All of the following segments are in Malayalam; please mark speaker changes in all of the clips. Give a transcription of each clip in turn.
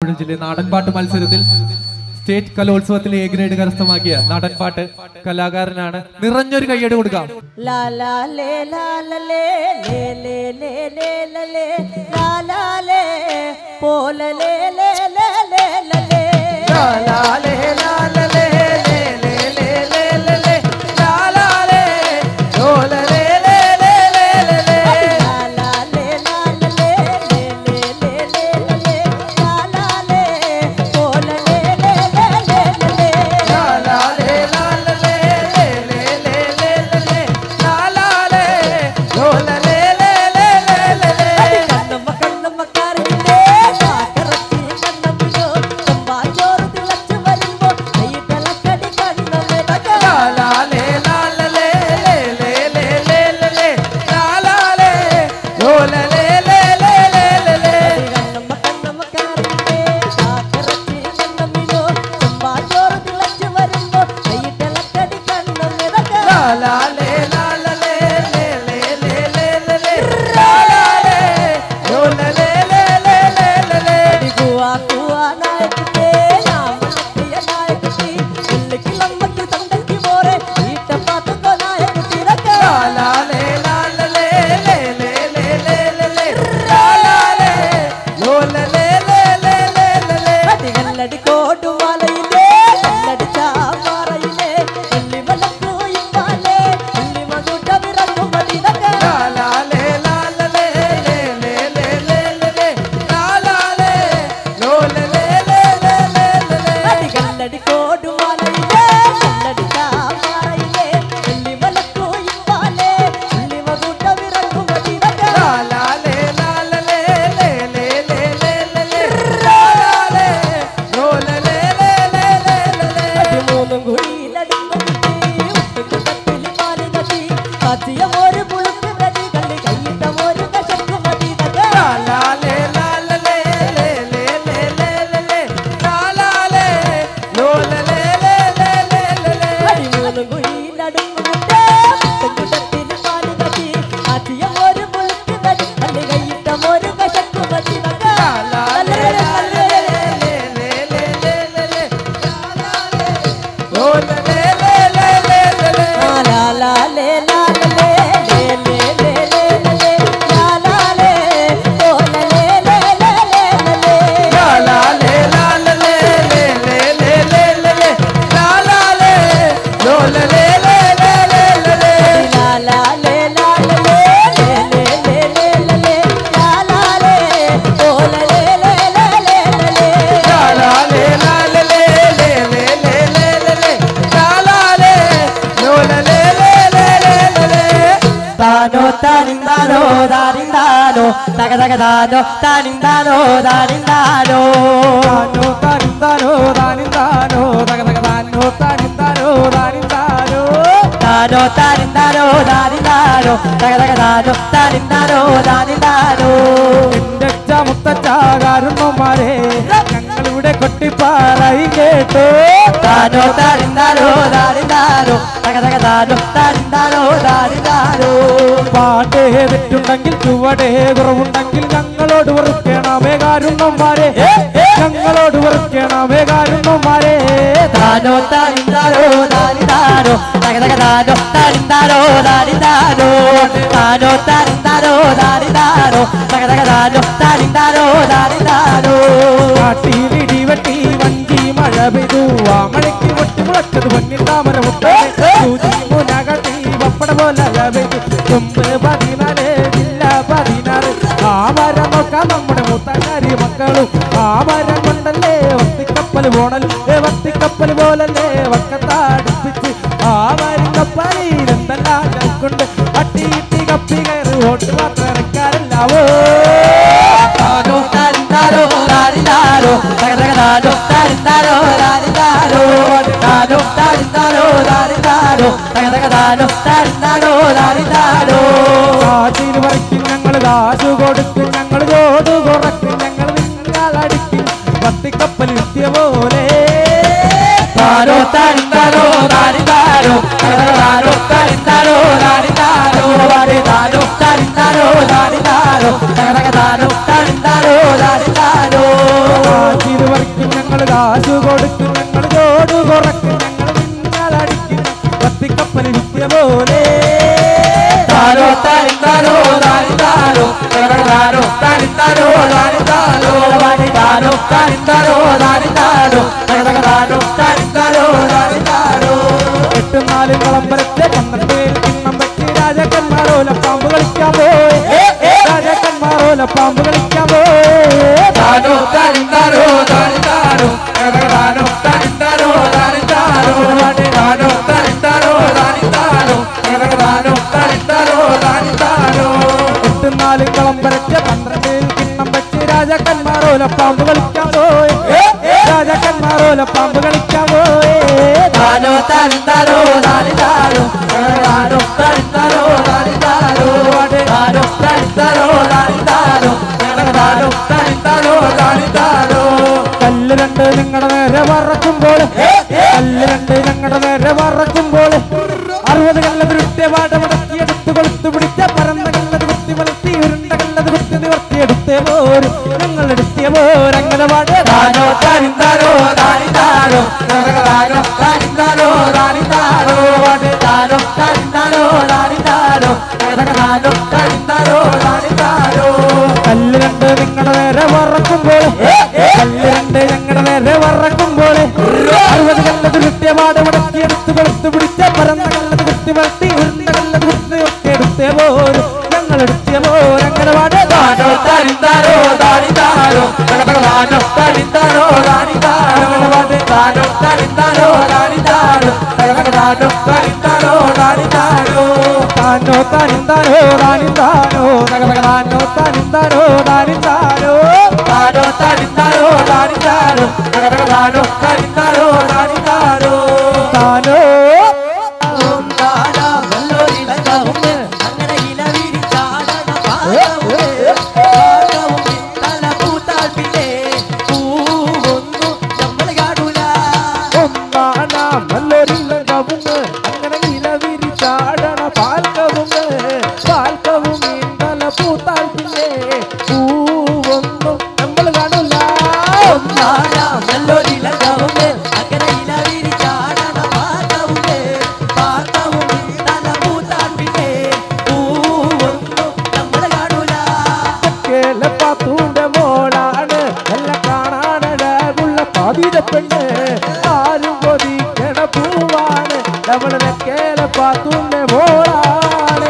Speaker 1: ആലപ്പുഴ ജില്ലയിൽ നാടൻപാട്ട് മത്സരത്തിൽ സ്റ്റേറ്റ് കലോത്സവത്തിൽ എ ഗ്രേഡ് കരസ്ഥമാക്കിയ നാടൻപാട്ട് കലാകാരനാണ് നിറഞ്ഞൊരു കയ്യടി കൊടുക്കാം
Speaker 2: ലാ ലാ ലേ ലാ ല ലേ ലേ ലേ ലേ ലേ ല ലേ ലാ ലാ ലേ പോല ലേ ലേ ലേ ലേ ല ലേ ലാ ലാ ലേ ലാ ല ലേ ലേ ലേ ലേ ലേ ല ലേ ലാ ലാ ലേ പോല ലേ ലേ ലേ ലേ ല ലേ കണ്ണമ്മ കണ്ണമ്മ കാറില്ലേ കാക്കറച്ചി കണ്ണമ്മിയോ ചെമ്പാച്ചോറ് തിളച്ചു വരുമ്പോ കൈതലക്കടി കണ്ണമ്മ കണ്ണമ്മ കണ്ണമ്മ കാറില്ലേ കാക്കറച്ചി കണ്ണമ്മിയോ ചെമ്പാച്ചോറ് തിളച്ചു വരുമ്പോ കൈതലക്കടി കണ്ണമ്മ കുവാ കുവാ നായക്കുട്ടേ നാമനത്തിയ നായക്കുട്ടി ഉള്ളിക്ക് നമ്മക്ക് തണ്ടയ്ക്ക് പോരെ ഈട്ടപ്പാത്തുക്കോ നായക്കുട്ടി ഇതൊക്കെ കല്ലടി കോട്ടുമാലയിലേ കല്ലടി ചാപ്പാറയിലേ ഉള്ളി മലക്കു ഇമ്പാലേ ഉള്ളി മകുട്ട വിറങ്ങും മതിതൊക്കെ കല്ലടി കോട്ടുമാലയിലേ കല്ലടി ചാപ്പാറയിലേ ഉള്ളി മലക്കു ഇമ്പാലേ ഉള്ളി മകുട്ട വിറങ്ങും മതിതൊക്കെ പതിമൂന്നും കുഴിയിലടുക്കും തപ്പില് പാല് നദി കാത്തിയ ഒരു പുളുക്ക് നദി കള്ളി കയ്യിട്ട ഒരു കശക്ക് മതി ഇതൊക്കെ പതിമൂന്നും കുഴിയിലടുക്കുമുട്ടേ മുട്ടുകുട്ടത്തിൽ പാല് നദി കാത്തിയ ഒരു പുളുക്ക് നദി കള്ളി കയ്യിട്ട ഒരു കശക്ക് മതി ഇതൊക്കെ ലാ ലാ ലേ ലാ ലേ ലേ ലേ ലേ ലേ ലേ ലാ ലാ ലേ ഓ ലേ ലേ ലേ ലേ ലേ ലേ ലാ ലാ ലേ ലാ ലേ ലേ ലേ ലേ ലേ ലേ ലാ ലാ ലേ ഓ ലേ ലേ ലേ ലേ ലേ ലേ
Speaker 3: താനോ താനിന്താനോ താനിന്താനോ തക തക താനോ താനിന്താനോ താനിന്താനോ
Speaker 1: താനോ താനിന്താനോ താനിന്താനോ തക തക താനോ താനിന്താനോ താനിന്താനോ
Speaker 3: താനോ താനിന്താനോ താനിന്താനോ തക തക താനോ താനിന്താനോ താനിന്താനോ
Speaker 1: എന്റെ മുത്തച്ചാകാരുന്നമാരെ ഞങ്ങളിവിടെ കൊട്ടിപ്പാറയും കേട്ടോ
Speaker 3: താനോ താനിന്താനോ താനിന്താനോ തക തക താനോ താനിന്താനോ താനിന്താനോ
Speaker 1: പാട്ടേ തെറ്റുണ്ടെങ്കിൽ ചുവടേ കുറവുണ്ടെങ്കിൽ ഞങ്ങളോട് വെറുക്കണമേ കാരുന്നമാരെ ഞങ്ങളോട് വെറുക്കണമേ കാരുന്നമാരെ
Speaker 3: താനോ താനിന്താനോ താനിന്താനോ തക തക താനോ താനിന്താനോ താനിന്താനോ താനോ താനിന്താനോ താനിന്താനോ തക തക താനോ താനിന്താനോ താനിന്താനോ
Speaker 1: കാട്ടിലിടി വെട്ടി വഞ്ചി മഴ പെയ്തു ആ മഴയ്ക്ക് പൊട്ടി മുളച്ചത് പൊന്നിൻ താമര മുട്ടേ മുനകട്ടി പപ്പട പോലെ പെയ്തു തുമ്പ് പതിനാല് ജില്ല പതിനാറ് ആ മരം നോക്കാം നമ്മുടെ മുത്തങ്ങാരി മക്കളും ആ മരം കൊണ്ടല്ലേ വത്തിക്കപ്പൽ പോണൽ ഏ വത്തിക്കപ്പൽ പോലല്ലേ വക്കത്താടിപ്പിച്ച് ആ മരം കപ്പലിൽ എന്തെല്ലാം ഞങ്ങൾക്കുണ്ട് അട്ടി ഇട്ടി കപ്പി കയറി ഓട്ട് മാത്രം ഇറക്കാറില്ലാവോ
Speaker 3: താനോ താനിന്താനോ താനിന്താനോ തക തക താനോ താനിന്താനോ താനിന്താനോ താനോ താനിന്താനോ താനിന്താനോ തക തക താനോ താനിന്താനോ താനിന്താനോ
Speaker 1: കാശിന് പറിക്കും ഞങ്ങൾ കാശ് കൊടുക്കും ഞങ്ങൾ ചോട് കുറക്കും ഞങ്ങൾ നിങ്ങളടിക്കും പത്തിക്കപ്പൽ വിദ്യ പോലെ
Speaker 3: താനോ താനിന്താനോ താനിന്താനോ തക തക താനോ താനിന്താനോ താനിന്താനോ താനോ താനിന്താനോ താനിന്താനോ തക തക താനോ താനിന്താനോ താനിന്താനോ
Speaker 1: കാശിന് കാശു കൊടുക്കും ഞങ്ങൾ ചോട് കുറക്കും ഞങ്ങൾ നിങ്ങളടിക്കും കത്തിക്കപ്പൽ വിദ്യ പോലെ
Speaker 3: താരോ താരിന്താരോ താരിന്താരോ താരോ താരിന്താരോ താരിന്താരോ താരോ താരിന്താരോ താരിന്താരോ താരോ താരിന്താരോ താരിന്താരോ
Speaker 1: എട്ട് നാല് വിളംബരത്തെ പന്ത്രണ്ട് പേര് കിണ്ണം വെച്ച് രാജാക്കന്മാരോല പാമ്പ് കളിക്കാൻ പോയി രാജാക്കന്മാരോല പാമ്പ് കളിക്കാൻ പോയി
Speaker 3: താരോ താരിന്താരോ താരിന്താരോ താരോ താരിന്താരോ താരിന്താരോ താരോ താരിന്താരോ താരിന്താരോ താരോ താരിന്താരോ താരിന്താരോ
Speaker 1: എട്ട് നാല് വിളംബരത്തെ പന്ത്രണ്ട് പേര് കിണ്ണം വെച്ച് രാജാക്കന്മാരോല പാമ്പ് കളിക്കാൻ പോയി രാജാക്കന്മാരോല പാമ്പ് കളിക്കാൻ പോയി
Speaker 3: താനോ താരിന്താരോ താരിന്താരോ താരോ താരിന്താരോ താരിന്താരോ താരോ താരിന്താരോ താരിന്താരോ താരോ താരിന്താരോ താരിന്താരോ
Speaker 1: കല്ല് രണ്ട് നിങ്ങളുടെ നേരെ വറക്കുമ്പോൾ കല്ല് രണ്ട് ഞങ്ങളുടെ നേരെ വറക്കുമ്പോൾ അറുപത് കല്ലത് കൃത്യപാട് മടക്കിയെടുത്ത് കൊളുത്തു പിടിച്ച പരന്ന കല്ലത് കുത്തി വളർത്തി ഉരുണ്ട കല്ലത് കുത്തി നിവർത്തിയെടുത്തേ പോരും ഞങ്ങൾ എടുത്തിയ പോരങ്ങനെ പാട്
Speaker 3: താനോ താരിന്താരോ താരിന്താരോ താരോ താരിന്താരോ താരിന്താരോ താരോ താരിന്താരോ താരിന്താരോ താരോ താരിന്താരോ താരിന്താരോ
Speaker 1: കല്ല് രണ്ട് നിങ്ങളുടെ നേരെ വറക്കുമ്പോൾ കല്ല് രണ്ട് ഞങ്ങളുടെ നേരെ വറക്കുമ്പോൾ അറുപത് കല്ലത് കൃത്യപാട് മടക്കിയെടുത്ത് കൊളുത്തു പിടിച്ച പരന്ന കല്ലത് കുത്തി വളർത്തി ഉരുണ്ട കല്ലത് കുത്തി നിവർത്തിയെടുത്തേ പോരും ഞങ്ങൾ എടുത്തിയ പോരങ്ങനെ പാട്
Speaker 3: താനോ താരിന്താരോ താരിന്താരോ താനോ താരിന്താരോ താരിന്താരോ താനോ താരിന്താരോ താരിന്താരോ താനോ താരിന്താരോ താരിന്താരോ
Speaker 1: താനോ താനിന്താനോ താനിന്താനോ തകതകതാനോ താനിന്താനോ താനിന്താനോ
Speaker 3: താനോ താരിന്താരോ താരിന്താരോ താനോ താരിന്താരോ താരിന്താരോ
Speaker 1: താനോ
Speaker 2: അങ്ങനെ ഇലവിരി ചാടണ പാടവും പാടവും തല പൂത്താൽ പിന്നെ പൂവൊന്നും നമ്മൾ കാണൂല
Speaker 1: ഒന്നാനാം നല്ലൊരിലകവുങ്ങ് അങ്ങനെ ഇലവിരി ചാടണ പാൽക്കവുങ്ങ് പാൽക്കവും ഇന്നല പൂത്താൽ പിന്നെ പൂവൊന്നും നമ്മൾ കാണൂല
Speaker 2: ഒന്നാടാം നല്ലൊരിലകവും അങ്ങനെ ഇലവിരി ചാടണ പാടവും പാടവും തല പൂത്താൽ പിന്നെ പൂവൊന്നും നമ്മൾ കാണൂല
Speaker 1: കേലപ്പാത്തൂന്റെ മോളാണ് നല്ല കാണാനഴകുള്ള പാതിര പെണ്ണ് ആരും കൊതിക്കണ പൂവാണ് നമ്മളെ കേലപ്പാത്തൂന്റെ മോളാണ്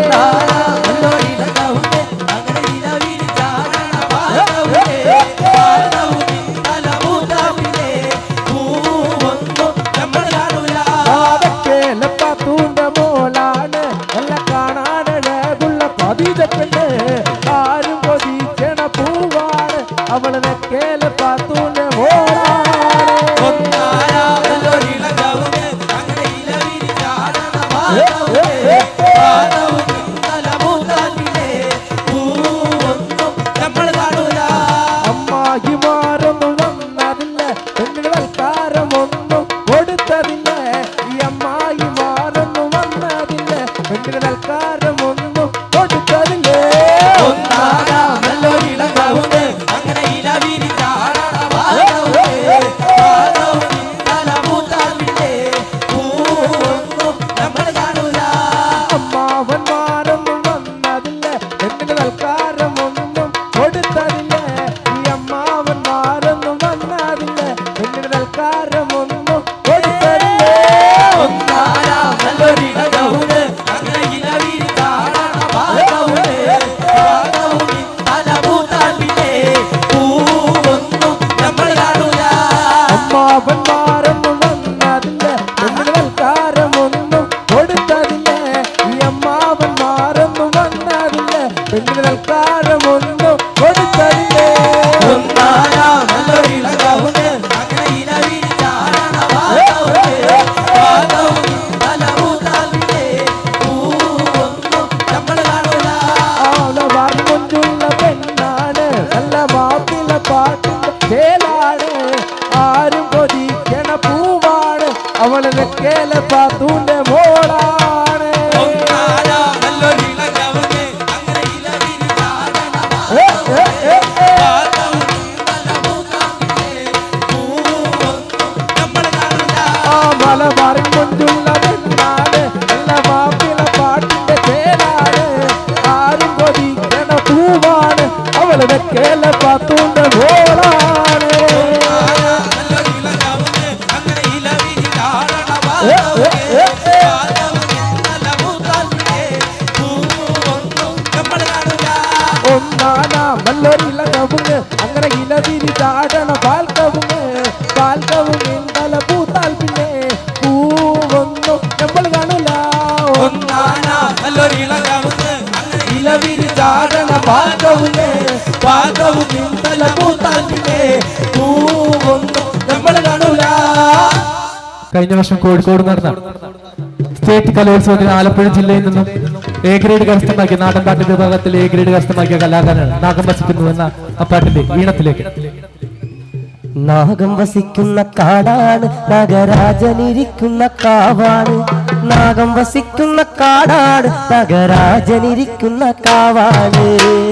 Speaker 1: കേലപ്പാത്തൂന്റെ മോളാണ് നല്ല കാണാനഴകുള്ള പാതിര പെണ്ണ് ആരും കൊതിക്കണ പൂവാണ് അവളെ കേലപ്പാത്തൂന്റെ മോളാണ് അമ്മായിമാരൊന്നും വന്നതില്ല പെണ്ണിന് തൽക്കാരമൊന്നും കൊടുത്തതില്ല ഈ അമ്മായിമാരൊന്നും വന്നതില്ല പെണ്ണിന് തൽക്കാരമൊന്നും കൊടുത്തതില്ലേ അമ്മാവന്മാരൊന്നും വന്നതില്ല പെണ്ണിന് തൽക്കാരമൊന്നും കൊടുത്തതില്ല ഈ അമ്മാവന്മാരൊന്നും വന്നതില്ല പെണ്ണിന് തൽക്കാരമൊന്നും കൊടുത്തതില്ലേ അമ്മാവന്മാരൊന്നും വന്നതില്ല പെണ്ണിന് തൽക്കാരമൊന്നും കൊടുത്തതില്ല ഈ അമ്മാവന്മാരൊന്നും വന്നതില്ല പെണ്ണിന് തൽക്കാരമൊന്നും കൊടുത്തതില്ലേ ആളവാർ കൊണ്ടുള്ള പെണ്ണാണ് നല്ല മാപ്പിള പാട്ടിന്റെ ചേലാണ് ആരും കൊതിക്കണ പൂവാണ് അവളെ കേല പാത്തൂന്റെ മോളാണ് ഏ, ഏ, ഏ, ഏ. മഞ്ചുള്ളതെന്നാണ് നല്ല മാപ്പിള പാട്ടിന്റെ പേരാണ് ആരും കൊതിക്കണ പൂവാണ് അവള് വെക്കേല പാത്തൂന്റെ മോളാണ് ഒന്നാനാം നല്ലൊരില കവുങ്ങ് അങ്ങനെ ഇല തിരിച്ചാടണ പാൽ കവുങ്ങ് പാൽ കവുങ്ങ് തല പൂത്താൽ പിന്നെ പൂവൊന്നും നമ്മൾ കാണൂല ഇല വിരിച്ചാടണ പാൽ കവുങ്ങ് പാൽ കവുങ്ങ് തല പൂത്താൽ പിന്നെ പൂവൊന്നും നമ്മൾ കാണൂല
Speaker 3: കഴിഞ്ഞ വർഷം കോഴിക്കോട് നടന്ന സ്റ്റേറ്റ് കലോത്സവത്തിന് ആലപ്പുഴ ജില്ലയിൽ നിന്നും എ ഗ്രേഡ് കരസ്ഥമാക്കിയ നാടൻപാട്ട് വിഭാഗത്തിൽ എ ഗ്രേഡ് കരസ്ഥമാക്കിയ കലാകാരനാണ് നാഗം വസിക്കുന്നു എന്ന ആ പാട്ടിന്റെ ഈണത്തിലേക്ക്
Speaker 4: നാഗം വസിക്കുന്ന കാടാണ് നഗരാജനിരിക്കുന്ന കാവാണ് നാഗം വസിക്കുന്ന കാടാണ് നഗരാജനിരിക്കുന്ന കാവാണ്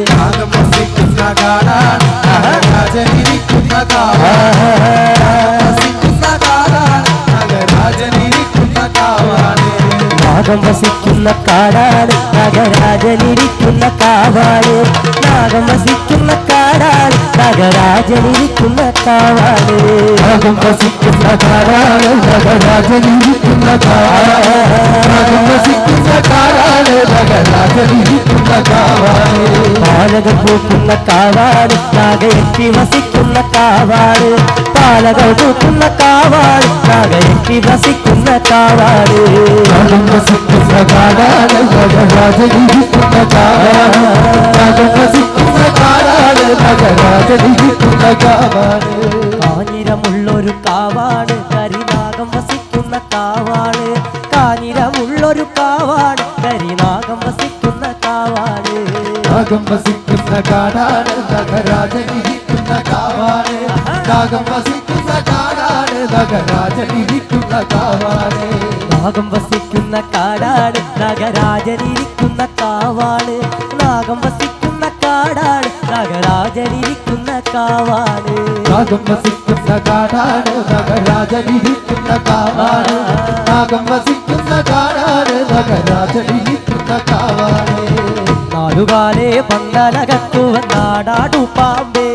Speaker 4: നാഗം വസിക്കുന്ന കാടാണ് നഗരാജനിരിക്കുന്ന കാവാണ് നാഗം വസിക്കുന്ന കാടാണ് നഗരാജനിരിക്കുന്ന കാവാണ്
Speaker 3: നാഗം വസിക്കുന്ന കാടാണ് നഗരാജനിരിക്കുന്ന കാവാണ് നാഗം വസിക്കുന്ന കാടാണ് നഗരാജനിരിക്കുന്ന കാവാണ്
Speaker 4: പാലകൾ പൂക്കുന്ന കാവാണ് നാഗയക്കി വസിക്കുന്ന കാവാണ് പാലകൾ പൂക്കുന്ന കാവാണ് നാഗയക്കി വസിക്കുന്ന കാവാണ്
Speaker 3: നാഗം വസിക്കുന്ന കാടാണ് നഗരാജനിരിക്കുന്ന കാവാണ് നാഗം വസിക്കുന്ന കാടാണ് നഗരാജനിരിക്കുന്ന കാവാണ്
Speaker 4: കാഞ്ഞിരമുള്ളൊരു കാവാണ് കരിനാഗം വസിക്കുന്ന കാവാണ് കാഞ്ഞിരമുള്ളൊരു കാവാണ് കരിനാഗം വസിക്കുന്ന കാവാണ്
Speaker 3: നാഗം വസിക്കുന്ന കാടാണ് നഗരാജനിരിക്കുന്ന കാവാണ് നാഗം വസിക്കുന്ന കാടാണ് നഗരാജനിരിക്കുന്ന കാവാണ്
Speaker 4: നാഗം വസിക്കുന്ന കാടാണ് നഗരാജനിരിക്കുന്ന കാവാണ് നാഗം വസിക്കുന്ന കാടാണ് നഗരാജനിരിക്കുന്ന കാവാണ്
Speaker 3: നാഗം വസിക്കുന്ന കാടാണ് നഗരാജനിരിക്കുന്ന കാവാണ് നാഗം വസിക്കുന്ന കാടാണ് നഗരാജനിരിക്കുന്ന കാവാണ്
Speaker 4: നാലുകാലേ പന്തലകത്തുവ നാടാടു പാമ്പേ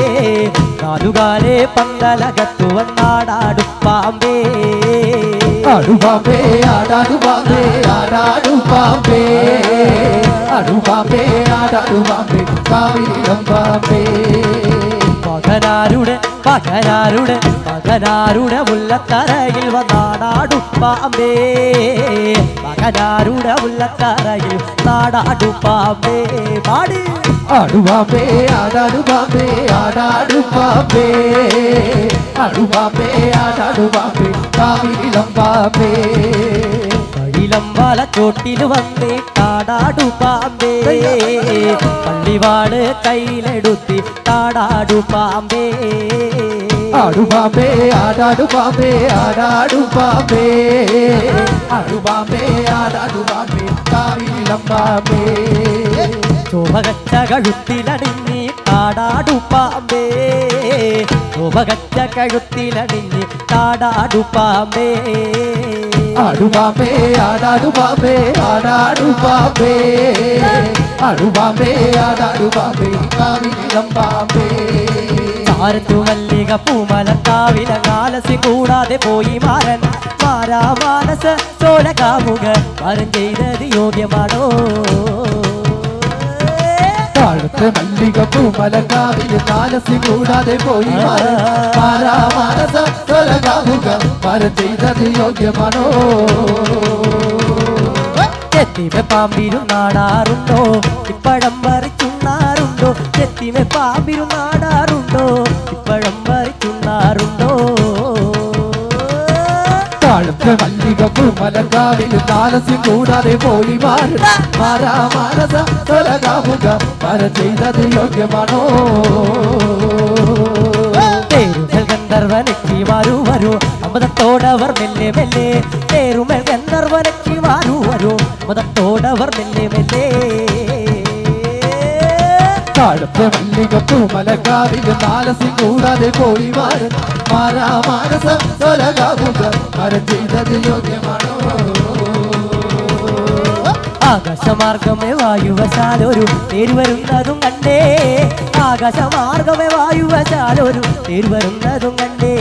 Speaker 4: നാലുകാലേ പന്തലകത്തുവ നാടാടു പാമ്പേ
Speaker 3: അടുപാമ്പേ ആടാടുപാമ്പേ ആടാടുപാമ്പേ അടുപാമ്പേ ആടാടുപാമ്പേ കാവിലം പാമ്പേ
Speaker 4: പകനാരുടെ പകനാരുടെ പകനാരുടെ മുല്ലത്തറയിൽ വന്നാടാടു പാമ്പേ പകനാരുടെ മുല്ലത്തറയിൽ നാടാടു പാമ്പേ പാടി
Speaker 3: അടുപാമ്പേ ആടാടുപാമ്പേ ആടാടുപാമ്പേ അടുപാമ്പേ ആടാടുപാമ്പേ കാവിലം പാമ്പേ
Speaker 4: കടിലം വല ചോട്ടിൽ വന്നേ താടാടു പാമ്പേ പള്ളിവാട് കയ്യിലെടുത്തി താടാടു പാമ്പേ
Speaker 3: അടുപാമ്പേ ആടാടുപാമ്പേ ആടാടുപാമ്പേ അടുപാമ്പേ ആടാടുപാമ്പേ കാവിലം പാമ്പേ
Speaker 4: ശോഭകച്ച കഴുത്തിലണിഞ്ഞ് താടാടു പാമ്പേ ശോഭകച്ച കഴുത്തിലണിഞ്ഞ് താടാടു പാമ്പേ
Speaker 3: അടുപാമ്പേ ആടാടുപാമ്പേ ആടാടുപാമ്പേ അടുപാമ്പേ ആടാടുപാമ്പേ കാവിലം പാമ്പേ
Speaker 4: ചാരത്തു മല്ലിക പൂമലക്കാവില കാലസി കൂടാതെ പോയി മാറൻ മാരാ മാനസ ചോല കാമുക വരം ചെയ്തത് യോഗ്യമാണോ
Speaker 3: താഴത്തെ മല്ലിക പൂമലക്കാവിൽ താലസി കൂടാതെ പോയി മാനസ തൊലകാമുക മരം ചെയ്തത് യോഗ്യമാണോ
Speaker 4: ചെത്തിമെ പാമ്പിരും നാടാറുണ്ടോ ഇപ്പഴം പറിച്ചുണ്ണാറുണ്ടോ ചെത്തിമെ പാമ്പിരും നാടാറുണ്ടോ ഇപ്പഴം പറിച്ചുണ്ണാറുണ്ടോ
Speaker 3: താഴത്തെ മല്ലിക പൂമലക്കാവിൽ താലസി കൂടാതെ പോയി മാറാ മാനസ തൊലകാമുക മരം ചെയ്തത് യോഗ്യമാണോ
Speaker 4: പേരുമൽ ഗന്ധർവനച്ചി മാറു വരൂ അമൃതത്തോടവർ മെല്ലെ മെല്ലെ പേരുമൽ ഗന്ധർവനച്ചി മാറു വരൂ അമൃതത്തോടവർ മെല്ലെ മെല്ലെ
Speaker 3: കാലത്തെ മല്ലികപ്പൂ മലക്കാവില് നാലസി കൂടാതെ പോയി മാറും മാറാ മാനസ സ്വലകാവുക മരം ചെയ്തത് യോഗ്യമാണോ
Speaker 4: ആകാശമാർഗമേ വായുവശാലൊരു തേര് വരുന്നതും കണ്ടേ ആകാശമാർഗമേ വായുവശാലൊരു തേര് വരുന്നതും കണ്ടേ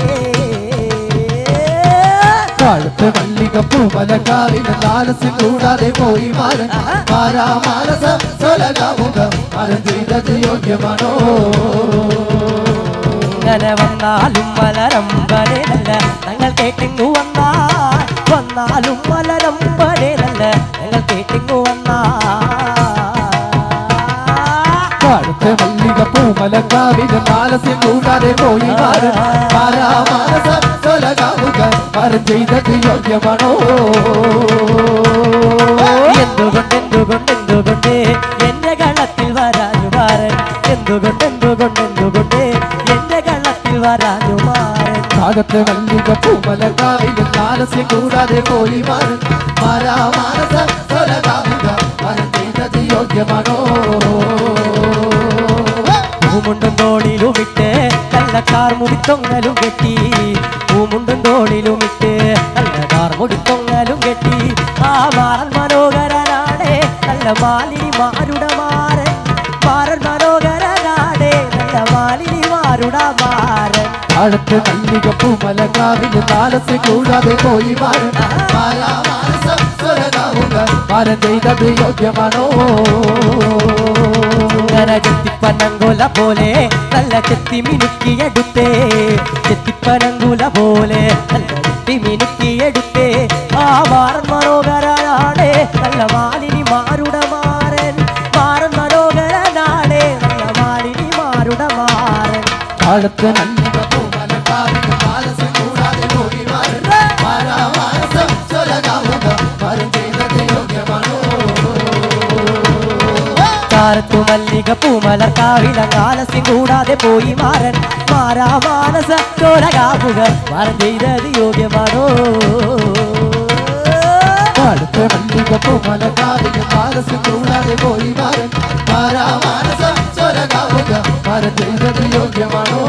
Speaker 3: കാലത്തെ മല്ലികപ്പൂ മലക്കാവില് നാലസി കൂടാതെ പോയി മാറും മാറാ മാനസ സ്വലകാവുക മരം ചെയ്തത് യോഗ്യമാണോ
Speaker 4: അങ്ങനെ വന്നാലും മലരമ്പനെ നല്ല ഞങ്ങൾ കേട്ടിങ്ങു വന്നാൽ വന്നാലും മലരമ്പനെ നല്ല ഞങ്ങൾ കേട്ടിങ്ങു വന്നാൽ
Speaker 3: കാലത്തെ മല്ലികപ്പൂ മലക്കാവില് നാലസി കൂടാതെ പോയി മാറും മാറാ മാനസ സ്വലകാവുക മരം ചെയ്തത് യോഗ്യമാണോ
Speaker 4: എന്തുകൊണ്ട് എന്തുകൊണ്ട് എന്തുകൊണ്ട് എന്റെ കള്ളത്തിൽ വരാനു മാറൻ എന്തുകൊണ്ട് എന്തുകൊണ്ട് എന്തുകൊണ്ട് എന്റെ കള്ളത്തിൽ വരാനു മാറൻ
Speaker 3: ഭാഗത്ത് മല്ലിക പൂമലക്കാവിലും നാലസ്യം കൂടാതെ പോയി മാറും മാറാ മാനസ സ്വരകാവുക മരം ചെയ്തത് യോഗ്യമാണോ
Speaker 4: പൂമുണ്ടും തോളിലും ഇട്ട് കള്ളക്കാർ മുടിത്തൊങ്ങലും കെട്ടി പൂമുണ്ടും തോളിലും ഇട്ട് കള്ളക്കാർ മുടിത്തൊങ്ങലും കെട്ടി ആ മാറൻ മനോഹരനാടേ നല്ല മാലിനി മാരുടെ മാറൻ മാറൻ മനോഹരനാടേ നല്ല മാലിനി മാരുടെ മാറൻ
Speaker 3: അടുത്ത് മല്ലിക പൂമലക്കാവിലും നാലസ്യം കൂടാതെ പോയി മാറും മാറാ മാനസ സ്വരകാവുക മരം ചെയ്തത് യോഗ്യമാണോ
Speaker 4: അങ്ങനെ ചെത്തിപ്പനങ്കുല പോലെ നല്ല ചെത്തി മിനുക്കിയെടുത്തേ ചെത്തിപ്പനങ്കുല പോലെ നല്ല ചെത്തി മിനുക്കിയെടുത്തേ ആ മാറൻ മനോഹരനാണ് നല്ല മാലിനി മാരുടെ മാറൻ മാറൻ മനോഹരനാണ് നല്ല മാലിനി മാരുടെ മാറൻ
Speaker 3: അടുത്ത് മല്ലിക പൂമലക്കാവിലും നാലസ്യം കൂടാതെ പോയി മാറും മാറാ മാനസ സ്വരകാവുക മരം ചെയ്തത് യോഗ്യമാണോ
Speaker 4: കാരത്തു മല്ലിക പൂമലർ കാവിലങ്കാലസ്യം കൂടാതെ പോയി മാറൻ മാറാ മാനസ ചോരകാവുക മാറൻ ചെയ്തത് യോഗ്യമാണോ
Speaker 3: അടുത്ത മല്ലിക പൂമലക്കാവിലും നാലസ്യം കൂടാതെ പോയി മാറും മാറാ മാനസ സ്വരകാവുക മരം ചെയ്തത് യോഗ്യമാണോ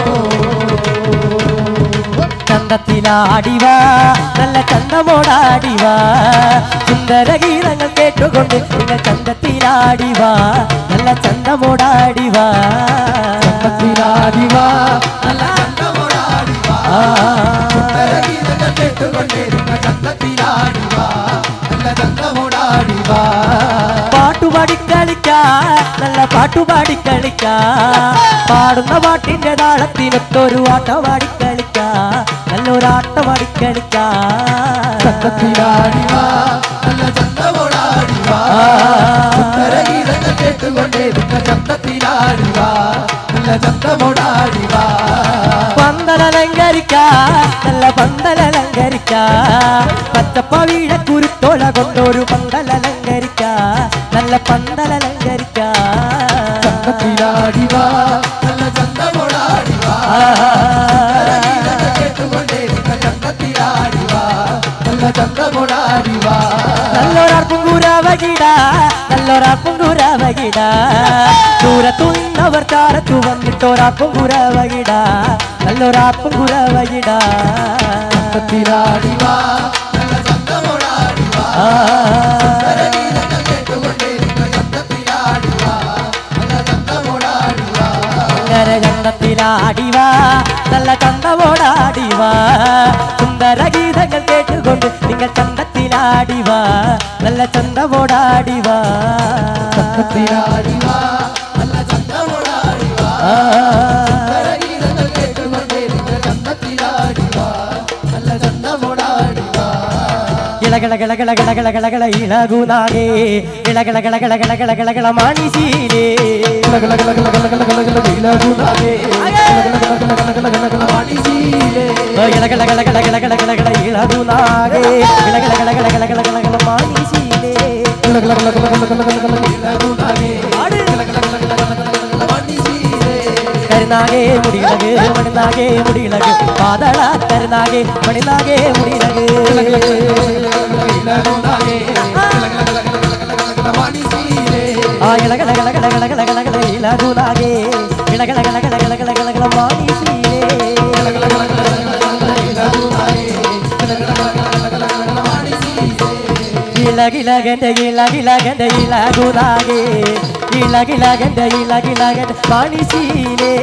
Speaker 4: ചന്തത്തിലാടിവാ നല്ല ചന്തമോടാടിവാ സുന്ദര ഗീതങ്ങൾ കേട്ടുകൊണ്ട് നിങ്ങൾ ചന്തത്തിലാടിവാ നല്ല ചന്തമോടാടിവാ
Speaker 3: ചന്തത്തിലാടിവാ നല്ല ചന്തമോടാടിവാ ഗീതങ്ങൾ കേട്ടുകൊണ്ടിരുന്ന ചന്തത്തിലാടിവാ നല്ല ചന്തമോടാടിവാ
Speaker 4: പാട്ടുപാടി കളിക്കാ നല്ല പാട്ടുപാടി കളിക്കാ പാടുന്ന പാട്ടിന്റെ താളത്തിനൊത്തൊരു ആട്ടമാടി കളിക്കാ നല്ലൊരാട്ടമാടി കളിക്കാ
Speaker 3: ചന്തത്തിലാടിവാ നല്ല ചന്തമോടാടിവാ ഗീതങ്ങൾ കേട്ടുകൊണ്ടിരുന്ന ചന്തത്തിലാടിവാ നല്ല ചന്തമോടാടിവാ
Speaker 4: പന്തലലങ്കരിക്കാ നല്ല പന്തലലങ്കരിക്കാ പച്ചപ്പ വീഴ കുരുത്തോള കൊണ്ടൊരു പന്തലലങ്കരിക്കാ നല്ല പന്തലലങ്കരിക്കാ
Speaker 3: ചന്തത്തിലാടിവാ നല്ല ചന്തമോടാടിവാ ഗീതങ്ങൾ കേട്ടുകൊണ്ടിരുന്ന ചന്തത്തിലാടിവാ നല്ല ചന്തമോടാടിവാ
Speaker 4: നല്ലൊരാർപ്പും കൂരാവകിട നല്ലൊരാർപ്പും കൂരാവകിട ദൂരത്തു നിന്നവർ ചാരത്തു വന്നിട്ടൊരാർപ്പും കൂരാവകിട നല്ലൊരാർപ്പും കൂരാവകിട
Speaker 3: ചന്തത്തിലാടിവാ നല്ല ചന്തമോടാടിവാ ഗീതങ്ങൾ കേട്ടുകൊണ്ടിരുന്ന ചന്തത്തിലാടിവാ നല്ല ചന്തമോടാടിവാ
Speaker 4: അങ്ങനെ ചന്തത്തിലാടിവാ നല്ല ചന്തമോടാടിവാ സുന്ദര ഗീതങ്ങൾ കേട്ടുകൊണ്ട് നിങ്ങൾ ചന്തത്തിലാടിവാ നല്ല ചന്തമോടാടിവാ
Speaker 3: ചന്തത്തിലാടിവാ നല്ല ചന്തമോടാടിവാ ഗീതങ്ങൾ കേട്ടുകൊണ്ടിരുന്ന ചന്തത്തിലാടിവാ നല്ല ചന്തമോടാടിവാ
Speaker 4: ഇളകളകളകളകളകളകളകള ഇളകുനാകേ ഇളകളകളകളകളകളകള മാണിശീലേ ഇളകളകളകളകളകളകള ഇളകുനാകേ ഇളകളകളകളകളകളകള മാണിശീലേ കരുനാകെ മുടിയിളക് മണിനാകെ മുടിയിളക് പാതള കരുനാകെ മണിനാകെ മുടിയിളക് ആ ഇളകളകളകളകളകള ഇളകുനാകെ ഇളകള കള കള കള കള കള കള മാണിശീലേ ഇളകിളകന്റെ ഇളകിളകന്റെ ഇളകുനാകെ ഇളകിളകന്റെ ഇളകിളകന്റെ മാണിശീലേ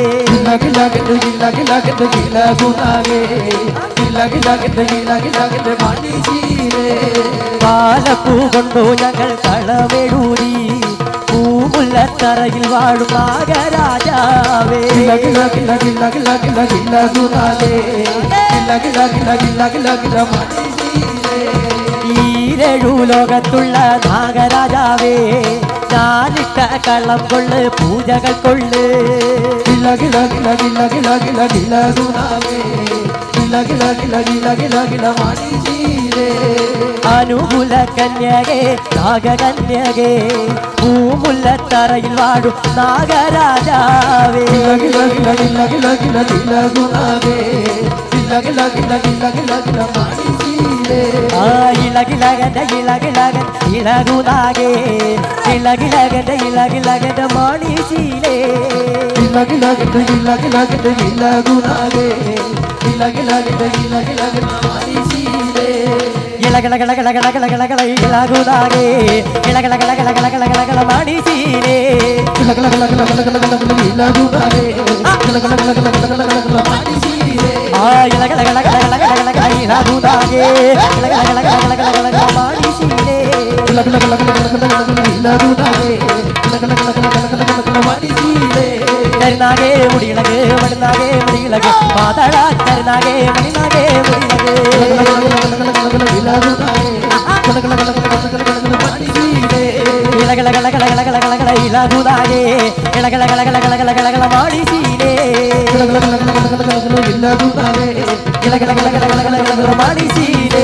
Speaker 4: പാലപ്പൂ കൊണ്ടു ഞങ്ങൾ കളമെഴുതി പൂമുല്ലത്തറയിൽ വാഴും നാഗരാജാവേ ഈരഴു ലോകത്തുള്ള നാഗരാജാവേ ഞാനിട്ട കള്ളം കൊള്ള് പൂജകൾ കൊള്ള് അനുകൂല കന്യകേ നാഗകന്യകേ പൂമുല്ലത്തറയിൽ വാഴും നാഗരാജാവേ ആ ഇളകിളകന്റെ ഇളകിളകൻ ഇളകുനാകെ ഇളകിളകന്റെ ഇളകിളകന്റെ മാണിശീലേ ഇളകിളകിളകിളകിളകിളകിളകിള ഇളകുനാകെ ഇളകിളകിളകിളകിളകിളകിള മാണിശീലേ ആ ഇളകിളകിളകിളകിളകിളകിള ഇളകുനാകെ ഇളകിളകിളകിളകിളകിളകിള മാണിശീലേ കരുനാകെ മുടിയിളക് മണിനാകെ മുടിയിളക് മാതള കരുനാകെ മണിനാകെ മുടിയിളക് ഇളകളകളകളകളകളകളകള ഇളകുനാകെ ഇളകളകളകളകളകളകള മാണിശീലേ ഇളകളകളകളകളകള മാണിശീലേ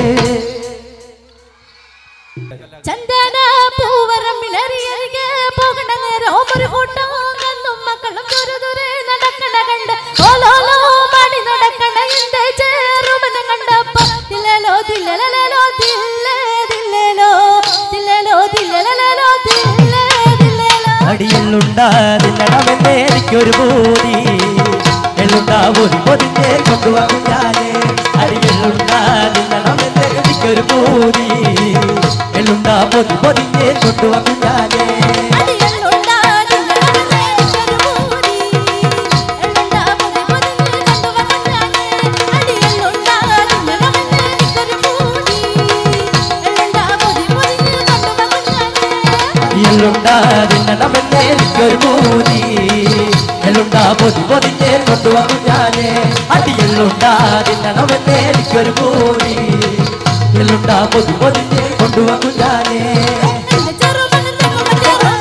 Speaker 2: ചന്ദന പൂവറമ്പിലറിയരികെ പോകണ നേരം ഒരു കൂട്ടം കന്നും മക്കളും ദൂരെ ദൂരെ നടക്കണ കണ്ട് ഓലോലോ മണി നടക്കണ എന്റെ ചേറുമന കണ്ടപ്പോ ദില്ലലോ ദില്ലലലോ ദില്ലേ ദില്ലേലോ ദില്ലലോ ദില്ലലലോ ദില്ലേ ദില്ലേലോ
Speaker 4: അടിയെള്ളുണ്ടാതില്ലണമെന്നേ എനിക്കൊരു ബോധി എള്ളുണ്ടാ ഒരു പൊതിഞ്ഞേ കൊണ്ടുവന്നു ഞാനേ അടിയെള്ളുണ്ടാതില്ലണമെന്നേ എനിക്കൊരു ബോധി എള്ളുണ്ടാ പൊതി പൊതിഞ്ഞേ കൊണ്ടുവന്നു ഞാനേ
Speaker 2: അടിയല്ലുണ്ടാ ദില്ലലലോ എനിക്കൊരു പൂതി എള്ളുണ്ടാ പൊതി പൊതിഞ്ഞ് കണ്ടുവന്നാനേ അടിയല്ലുണ്ടാ ദില്ലലോ എനിക്കൊരു പൂതി എള്ളുണ്ടാ പൊതി പൊതിഞ്ഞ് കണ്ടുവന്നാനേ
Speaker 4: എള്ളുണ്ടാതില്ലണമെന്നേ എനിക്കൊരു ബോധി എള്ളുണ്ടാ പൊതി പൊതിഞ്ഞേ കൊണ്ടുവന്നു ഞാനേ അടിയെള്ളുണ്ടാതില്ലണമെന്നേ എനിക്കൊരു ബോധി എള്ളുണ്ടാ പൊതി പൊതിഞ്ഞേ കൊണ്ടുവന്നു ഞാനേ
Speaker 2: എന്റെ ചെറുമനം തെങ്ങുമറ്റേറും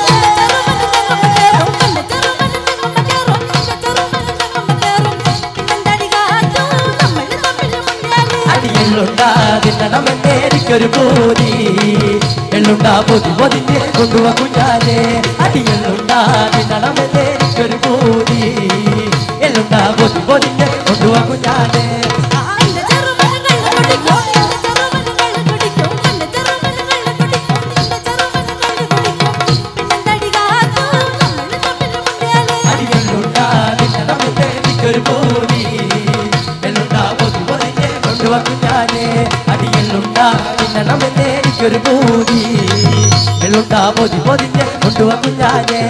Speaker 2: എന്റെ ചെറുമനം തെങ്ങുമറ്റേറും എന്റെ ചെറുമനം തെങ്ങുമറ്റേറും എന്റെ ചെറുമനം തെങ്ങുമറ്റേറും പിന്നെന്തടി കാറ്റോ നമ്മൾ തമ്മിൽ മുന്നിയാലേ
Speaker 4: അടിയെള്ളുണ്ടാതില്ലണമെന്നേ എനിക്കൊരു ബോധി എള്ളുണ്ടാ പൊതി പൊതിഞ്ഞ് കൊണ്ടുവന്നു ഞാനേ അടിയെള്ളുണ്ടാതില്ലണമെന്നേ എനിക്കൊരു ബോധി എള്ളുണ്ടാ പൊതി പൊതിഞ്ഞ് കൊണ്ടുവന്നു ഞാനേ
Speaker 2: എന്റെ ചെറുമനം കള്ളു കുടിക്കും എന്റെ ചെറുമനം കള്ളു കുടിക്കും എന്റെ ചെറുമനം കള്ളു കുടിക്കും എന്റെ ചെറുമനം കള്ളു കുടിക്കും പിന്നെന്തടി കാറ്റോ നമ്മൾ തമ്മിൽ മുന്നിയാലേ
Speaker 4: അടിയെള്ളുണ്ടാതില്ലണമെന്നേ എനിക്കൊരു ബോധി എള്ളുണ്ടാ പൊതി പൊതിഞ്ഞ് കൊണ്ടുവന്നു ഞാനേ അടിയെള്ളുണ്ടാതില്ലണമെന്നേ എനിക്കൊരു ബോധി എള്ളുണ്ടാ പൊതി പൊതിഞ്ഞ് കൊണ്ടുവന്നു ഞാനേ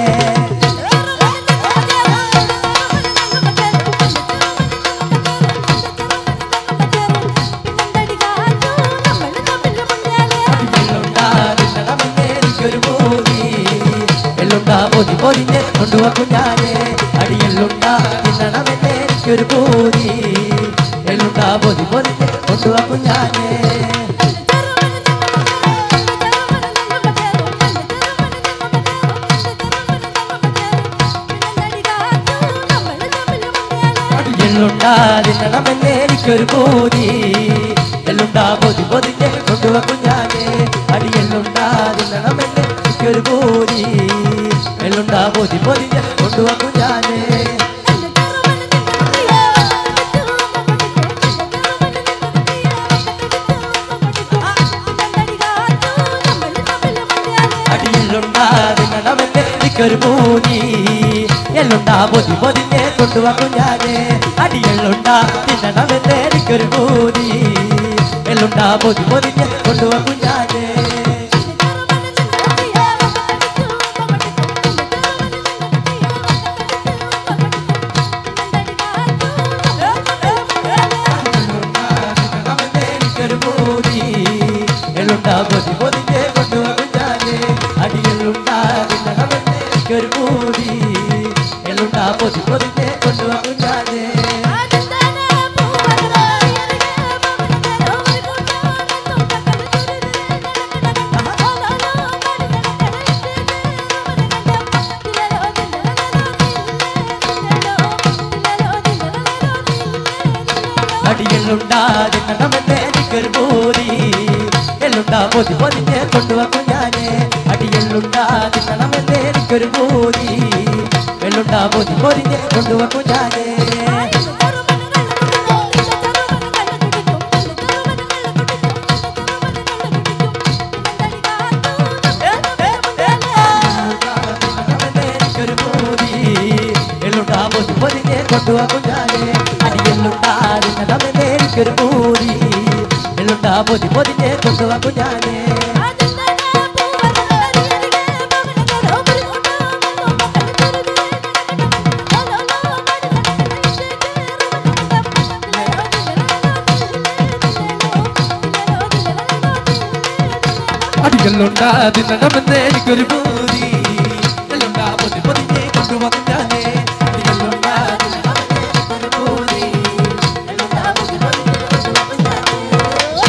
Speaker 4: പൊതി പൊതിഞ്ഞ് കൊണ്ടുവന്നു ഞാനേ അടിയെള്ളുണ്ടാ തിന്നണമെന്നേ എനിക്കൊരു പൂതി എള്ളുണ്ടാ പൊതി പൊതിഞ്ഞ് കൊണ്ടുവന്നു ഞാനേ എള്ളുണ്ടാ തിന്നണമെന്നേ എനിക്കൊരു പൂതി എള്ളുണ്ടാ പൊതി പൊതിഞ്ഞ് കൊണ്ടുവന്നു ഞാനേ അടിയെള്ളുണ്ടാ തിന്നണമെന്നേ എനിക്കൊരു പൂതി എള്ളുണ്ടാ പൊതി പൊതിഞ്ഞ് കൊണ്ടുവന്നു ഞാനേ അടിയിലുണ്ടാ തിന്നണമെന്നേ എനിക്കൊരു പൂതി എല്ലുണ്ടാ പൊതി പൊതിഞ്ഞെ കൊണ്ടുവാ കുഞ്ഞാനെ അടിയെള്ളുണ്ടാ തിന്നണമെന്ന് എനിക്കൊരു പൂതി എല്ലുണ്ടാ പൊതി പൊതിഞ്ഞെ കൊണ്ടുവാ കുഞ്ഞാനെ എനിക്കൊരു പൂതി എള്ളുണ്ടാ പൊതി പൊതിഞ്ഞെ കൊണ്ടുവാ കുഞ്ഞാനെ അടിയെള്ളുണ്ടാ തിന്നണമെന്ന് എനിക്കൊരു പൂതി എള്ളുണ്ടാ പൊതി പൊതിഞ്ഞെ കൊണ്ടുവാ കുഞ്ഞാനെ അടിയെള്ളുണ്ടാതെ കണമെന്ന് എനിക്കൊരു പൂതി എള്ളുണ്ടാ പൊതി പൊതിഞ്ഞ് കൊണ്ടുവക്കും ഞാന് അടിയെള്ളുണ്ടാതെ കണമെന്ന് എനിക്കൊരു പൂതി എള്ളുണ്ടാ പൊതി പൊതിഞ്ഞ് കൊണ്ടുവക്കും ഞാന് കണമെന്ന് എനിക്കൊരു പൂതി എള്ളുണ്ടാ പൊതി പൊതിഞ്ഞ് കൊണ്ടുവക്കും ഞാന് അടിയെള്ളുണ്ടാതെ കണമെന്ന് എനിക്കൊരു പൂതി എള്ളുണ്ടാ പൊതി പൊതിഞ്ഞ് കൊണ്ടുവക്കും ഞാന്
Speaker 3: അടികളുണ്ടാതിനണമെന്ന് എനിക്കൊരു പൂതി എല്ലുണ്ടാ പൊതി പൊതിഞ്ഞെ കൊണ്ടുവന്നു ഞാനേ അടികളുണ്ടാതിനണമെന്ന് എനിക്കൊരു പൂതി എല്ലുണ്ടാ പൊതി പൊതിഞ്ഞെ കൊണ്ടുവന്നു ഞാനേ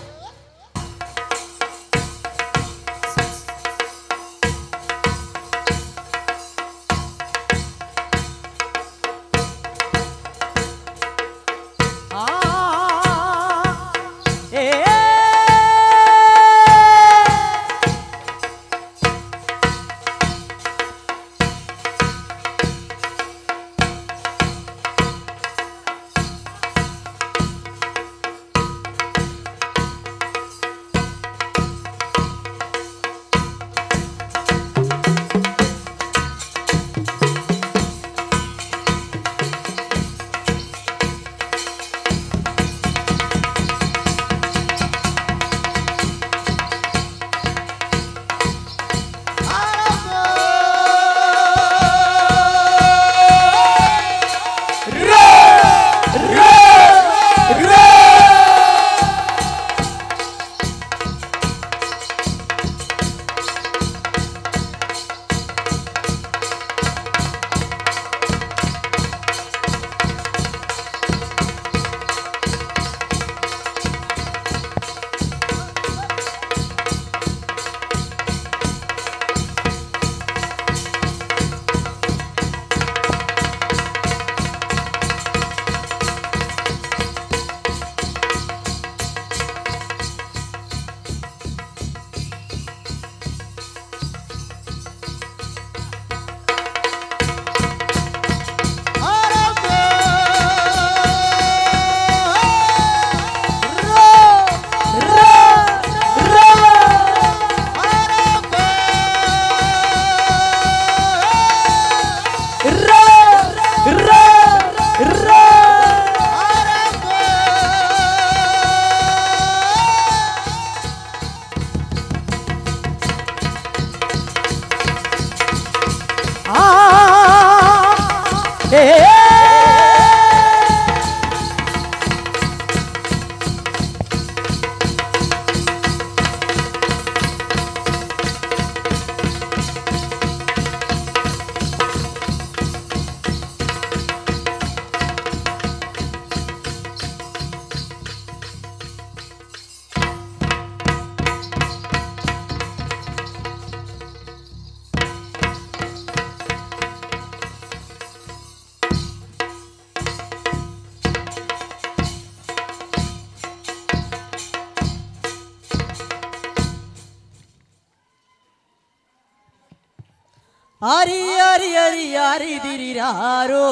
Speaker 2: ആരി ആരി ആരി ആരി തിരിരാരോ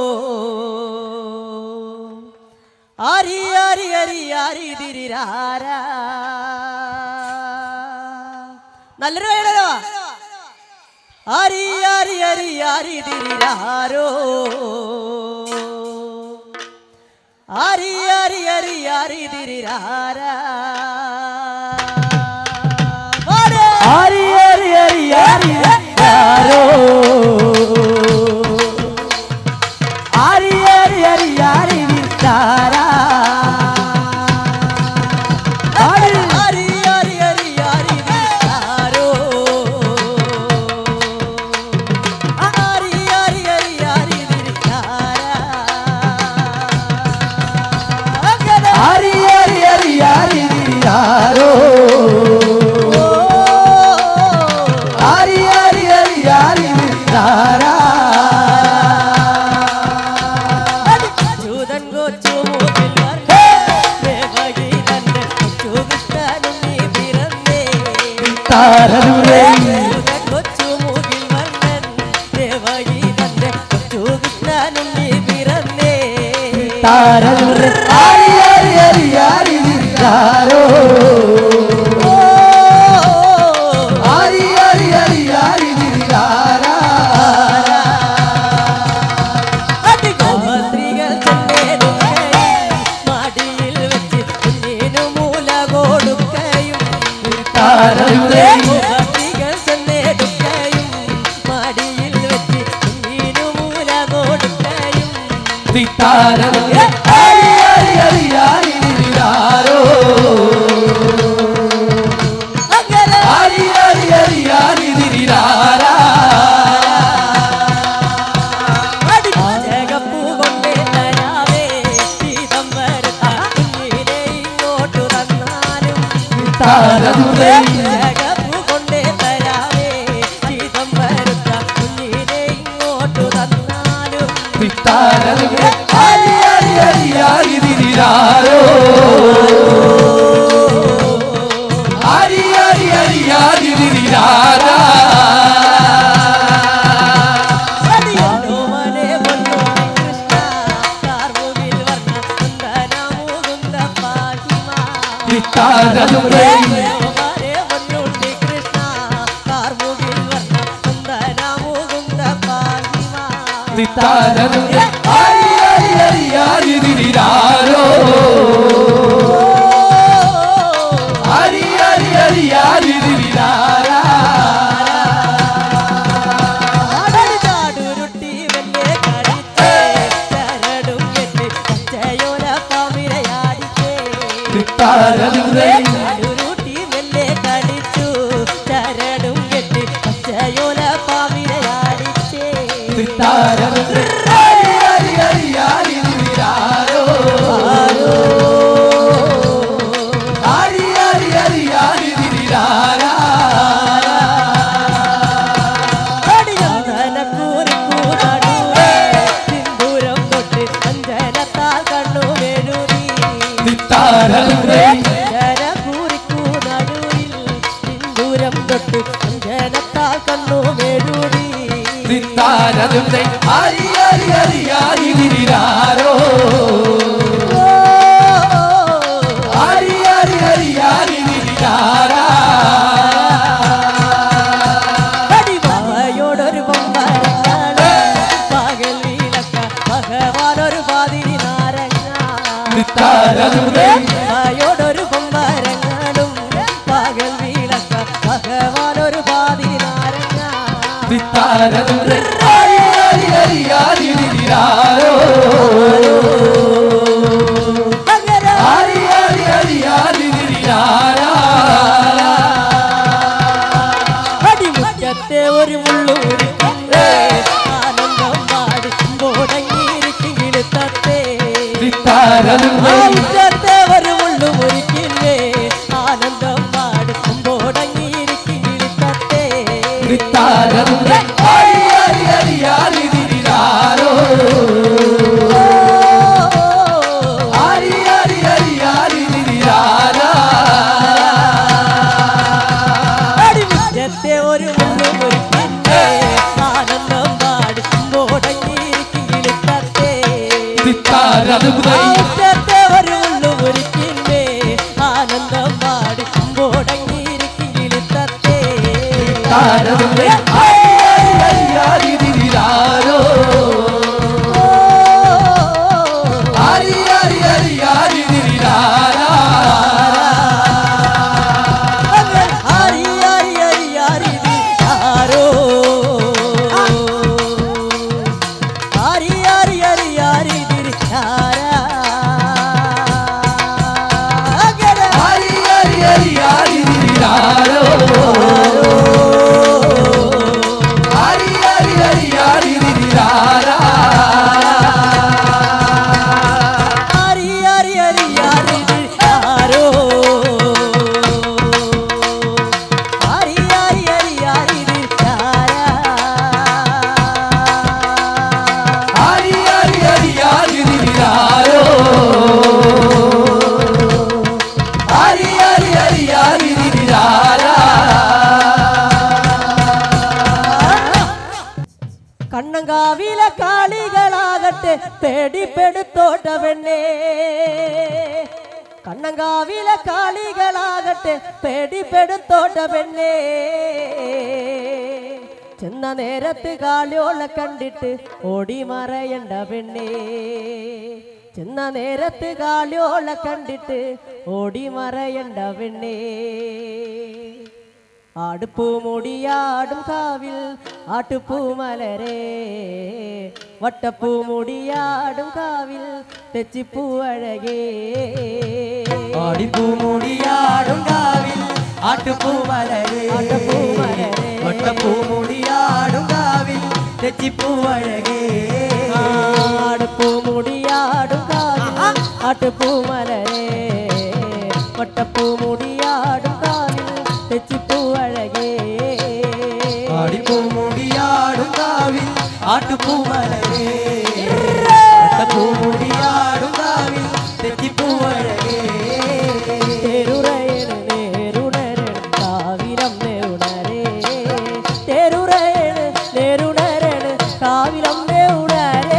Speaker 2: ആരി ആരി ആരി ആരി തിരിരാരാ നല്ലൊരു വേടരോ
Speaker 4: അരി അരി അരി അരി തിരിരാരോ അരി അരി അരി അരി തിരിരാരാ
Speaker 1: ആരി ആരി ആരി ആരി ആരോ ആരി ആരി ആരി ആരി താരാ ആരി
Speaker 4: അരി അരി അരി അരി തിരിരാരോ അരി അരി അരി അരി തിരിരാരാ അങ്ങനെ
Speaker 1: ആരി ആരി ആരി ആരി ആരോ ആരി ആരി ആരി ആരി താരാ
Speaker 4: ജൂതൻ കൊച്ചു മൂക്കിൽ വന്നേ ദേവകി തന്റെ കൊച്ചു കൃഷ്ണനും നീ പിറന്നേ
Speaker 1: താരരുരേ
Speaker 4: ജൂതൻ കൊച്ചു മൂക്കിൽ വന്നൻ ദേവകി തന്റെ കൊച്ചു കൃഷ്ണനും നീ പിറന്നേ
Speaker 1: താരരുരേ ആരി ആരി ആരി ആരി താരോ ആരി ആരി ആരി ആരി താരാ
Speaker 4: അടിഗോപത്രികൾ ചെന്നേടുകയും മടിയിൽ വെച്ച് കുഞ്ഞിനു മൂല കൊടുക്കയും
Speaker 1: താരരുരേ
Speaker 4: ഗോപത്രികൾ ചെന്നേടുകയും മടിയിൽ വെച്ച് കുഞ്ഞിനു മൂല കൊടുക്കയും
Speaker 1: താരരുരേ ആരി ആരി ആരി ആരി താരോ
Speaker 4: അങ്ങനെ
Speaker 1: ആരി ആരി ആരി ആരി താരാ
Speaker 4: അടിമജകപ്പൂ കൊണ്ടേ തരാവേ ശീതം വരുത്താൻ കുഞ്ഞിനെ ഇങ്ങോട്ടു തന്നാലും
Speaker 1: താരരുരേ
Speaker 4: ജഗപ്പൂ കൊണ്ടേ തരാവേ ശീതം വരുത്താൻ കുഞ്ഞിനെ ഇങ്ങോട്ടു തന്നാലും
Speaker 1: താരരുരേ ആരി ആരി ആരി ആരി താരോ ആരി ആരി ആരി ആരി താരാ
Speaker 4: അടിയാനോ മനെ പൊന്നോണി കൃഷ്ണ കാർമുകിൽ വർണ്ണ സുന്ദരമുകുന്ദ പാഹിമ
Speaker 1: താരരുരേ
Speaker 4: മനെ പൊന്നോണി കൃഷ്ണ കാർമുകിൽ വർണ്ണ സുന്ദരമുകുന്ദ പാഹിമ
Speaker 1: താരരുരേ ആരി ആരി ആരി ആരി താരോ ആരി ആരി ആരി ആരി താരാ
Speaker 4: ചാടുരുട്ടി വെല്ലേ കടിച്ചേ ചരടും കെട്ടി പച്ചയോല പമിരയാടിച്ചേ
Speaker 1: താരരുരേ
Speaker 4: ചാടുരുട്ടി വെല്ലേ കടിച്ചു ചരടും കെട്ടി പച്ചയോല പമിരയാടിച്ചേ
Speaker 1: താരരുരേ ആരി ആരി ആരി ആരി താരോ ആരി ആരി ആരി ആരി താരാ
Speaker 4: അടിയന്തനക്കൂരിക്കൂതടൂരേ സിന്ദൂരം തൊട്ട് അഞ്ജനത്താൽ കണ്ണു വെഴുതി
Speaker 1: താരരുരേ
Speaker 4: അഞ്ജനക്കൂരിക്കൂതടൂരിൽ സിന്ദൂരം തൊട്ട് അഞ്ജനത്താൽ കണ്ണു വെഴുതി
Speaker 1: താരരുരേ ആരി ആരി ആരി ആരി താരോ ആരി ആരി ആരി ആരി താരാ
Speaker 4: അടിമയോടൊരു പൊമ്പരങ്ങാണ് പകൽ വീലക്ക ഭഗവാനൊരു പാതിരി നാരങ്ങ
Speaker 1: താരരുരേ
Speaker 4: അമ്മയോടൊരു പൊമ്പരങ്ങാടും പകൽ വീലക്ക ഭഗവാനൊരു പാതിരി നാരങ്ങ
Speaker 1: താരരുരേ ആരി ആരി ആരി ആരി താരോ
Speaker 4: അങ്ങനെ
Speaker 1: ആരി ആരി ആരി ആരി താരാ
Speaker 4: അടിമുറ്റത്തെ ഒരു മുള്ളൂരിക്കണ്ടേ ആനന്ദം പാടിക്കുമ്പോടങ്ങിയിരിക്കും ഇടുത്തത്തെ
Speaker 1: താരരുരേ
Speaker 4: മുറ്റത്തെ ഒരു മുള്ളുമുറിക്കില്ലേ ആനന്ദം പാടിക്കുമ്പോടങ്ങിയിരിക്കും ഇടുത്തത്തെ
Speaker 1: താരരുരേ ആരി ആരി ആരി ആരി താരോ ആരി ആരി ആരി ആരി താരാ
Speaker 4: അടിമുറ്റത്തെ ഒരു മുള്ളുമുറിക്കില്ലേ ആനന്ദം പാടിക്കുമ്പോടങ്ങിയിരിക്കും ഇടുത്തത്തെ
Speaker 1: താരരുരേ
Speaker 4: മുറ്റത്തെ ഒരു മുള്ളുമുറിക്കില്ലേ ആനന്ദം പാടിക്കുമ്പോടങ്ങിയിരിക്കും ഇടുത്തത്തെ
Speaker 1: താരരുരേ ആരി ആരി
Speaker 2: കണ്ണങ്കാവിലെ കാളികളാകട്ടെ പേടിപ്പെടുത്തോട്ട പെണ്ണേ ചെന്ന നേരത്ത് കാളിയോളെ കണ്ടിട്ട് ഓടി മറയണ്ട പെണ്ണേ ചെന്ന നേരത്ത് കാളിയോളെ കണ്ടിട്ട് ഓടി മറയണ്ട പെണ്ണേ ആടുപ്പൂ മുടിയാടും കാവിൽ ആട്ടുപ്പൂ മലരേ വട്ടപ്പൂ മുടിയാടും കാവിൽ തെച്ചിപ്പൂ അഴകേ
Speaker 4: ആടിപ്പൂമുടിയാടും കാവിൽ ആട്ടുപൂമലരേ
Speaker 2: ആട്ടുപൂമലരേ.
Speaker 4: വട്ടപ്പൂമുടിയാടും കാവിൽ തെച്ചിപ്പൂവഴകേ
Speaker 2: ആടുപ്പൂ മുടിയാടും കാവിൽ ആട്ടുപ്പൂ മലരേ വട്ടപ്പൂ മുടിയാടും കാവിൽ തെച്ചിപ്പൂ അഴകേ
Speaker 4: ആടിപ്പൂമുടിയാടും കാവിൽ ആട്ടുപൂമലരേ വട്ടപ്പൂമുടിയാടും കാവിൽ തെച്ചിപ്പൂവഴകേ
Speaker 2: തേരുറയണ് നേരുണരണ് കാവിലം നേരുണരേ തേരുറയണ് നേരുണരണ് കാവിലം നേരുണരേ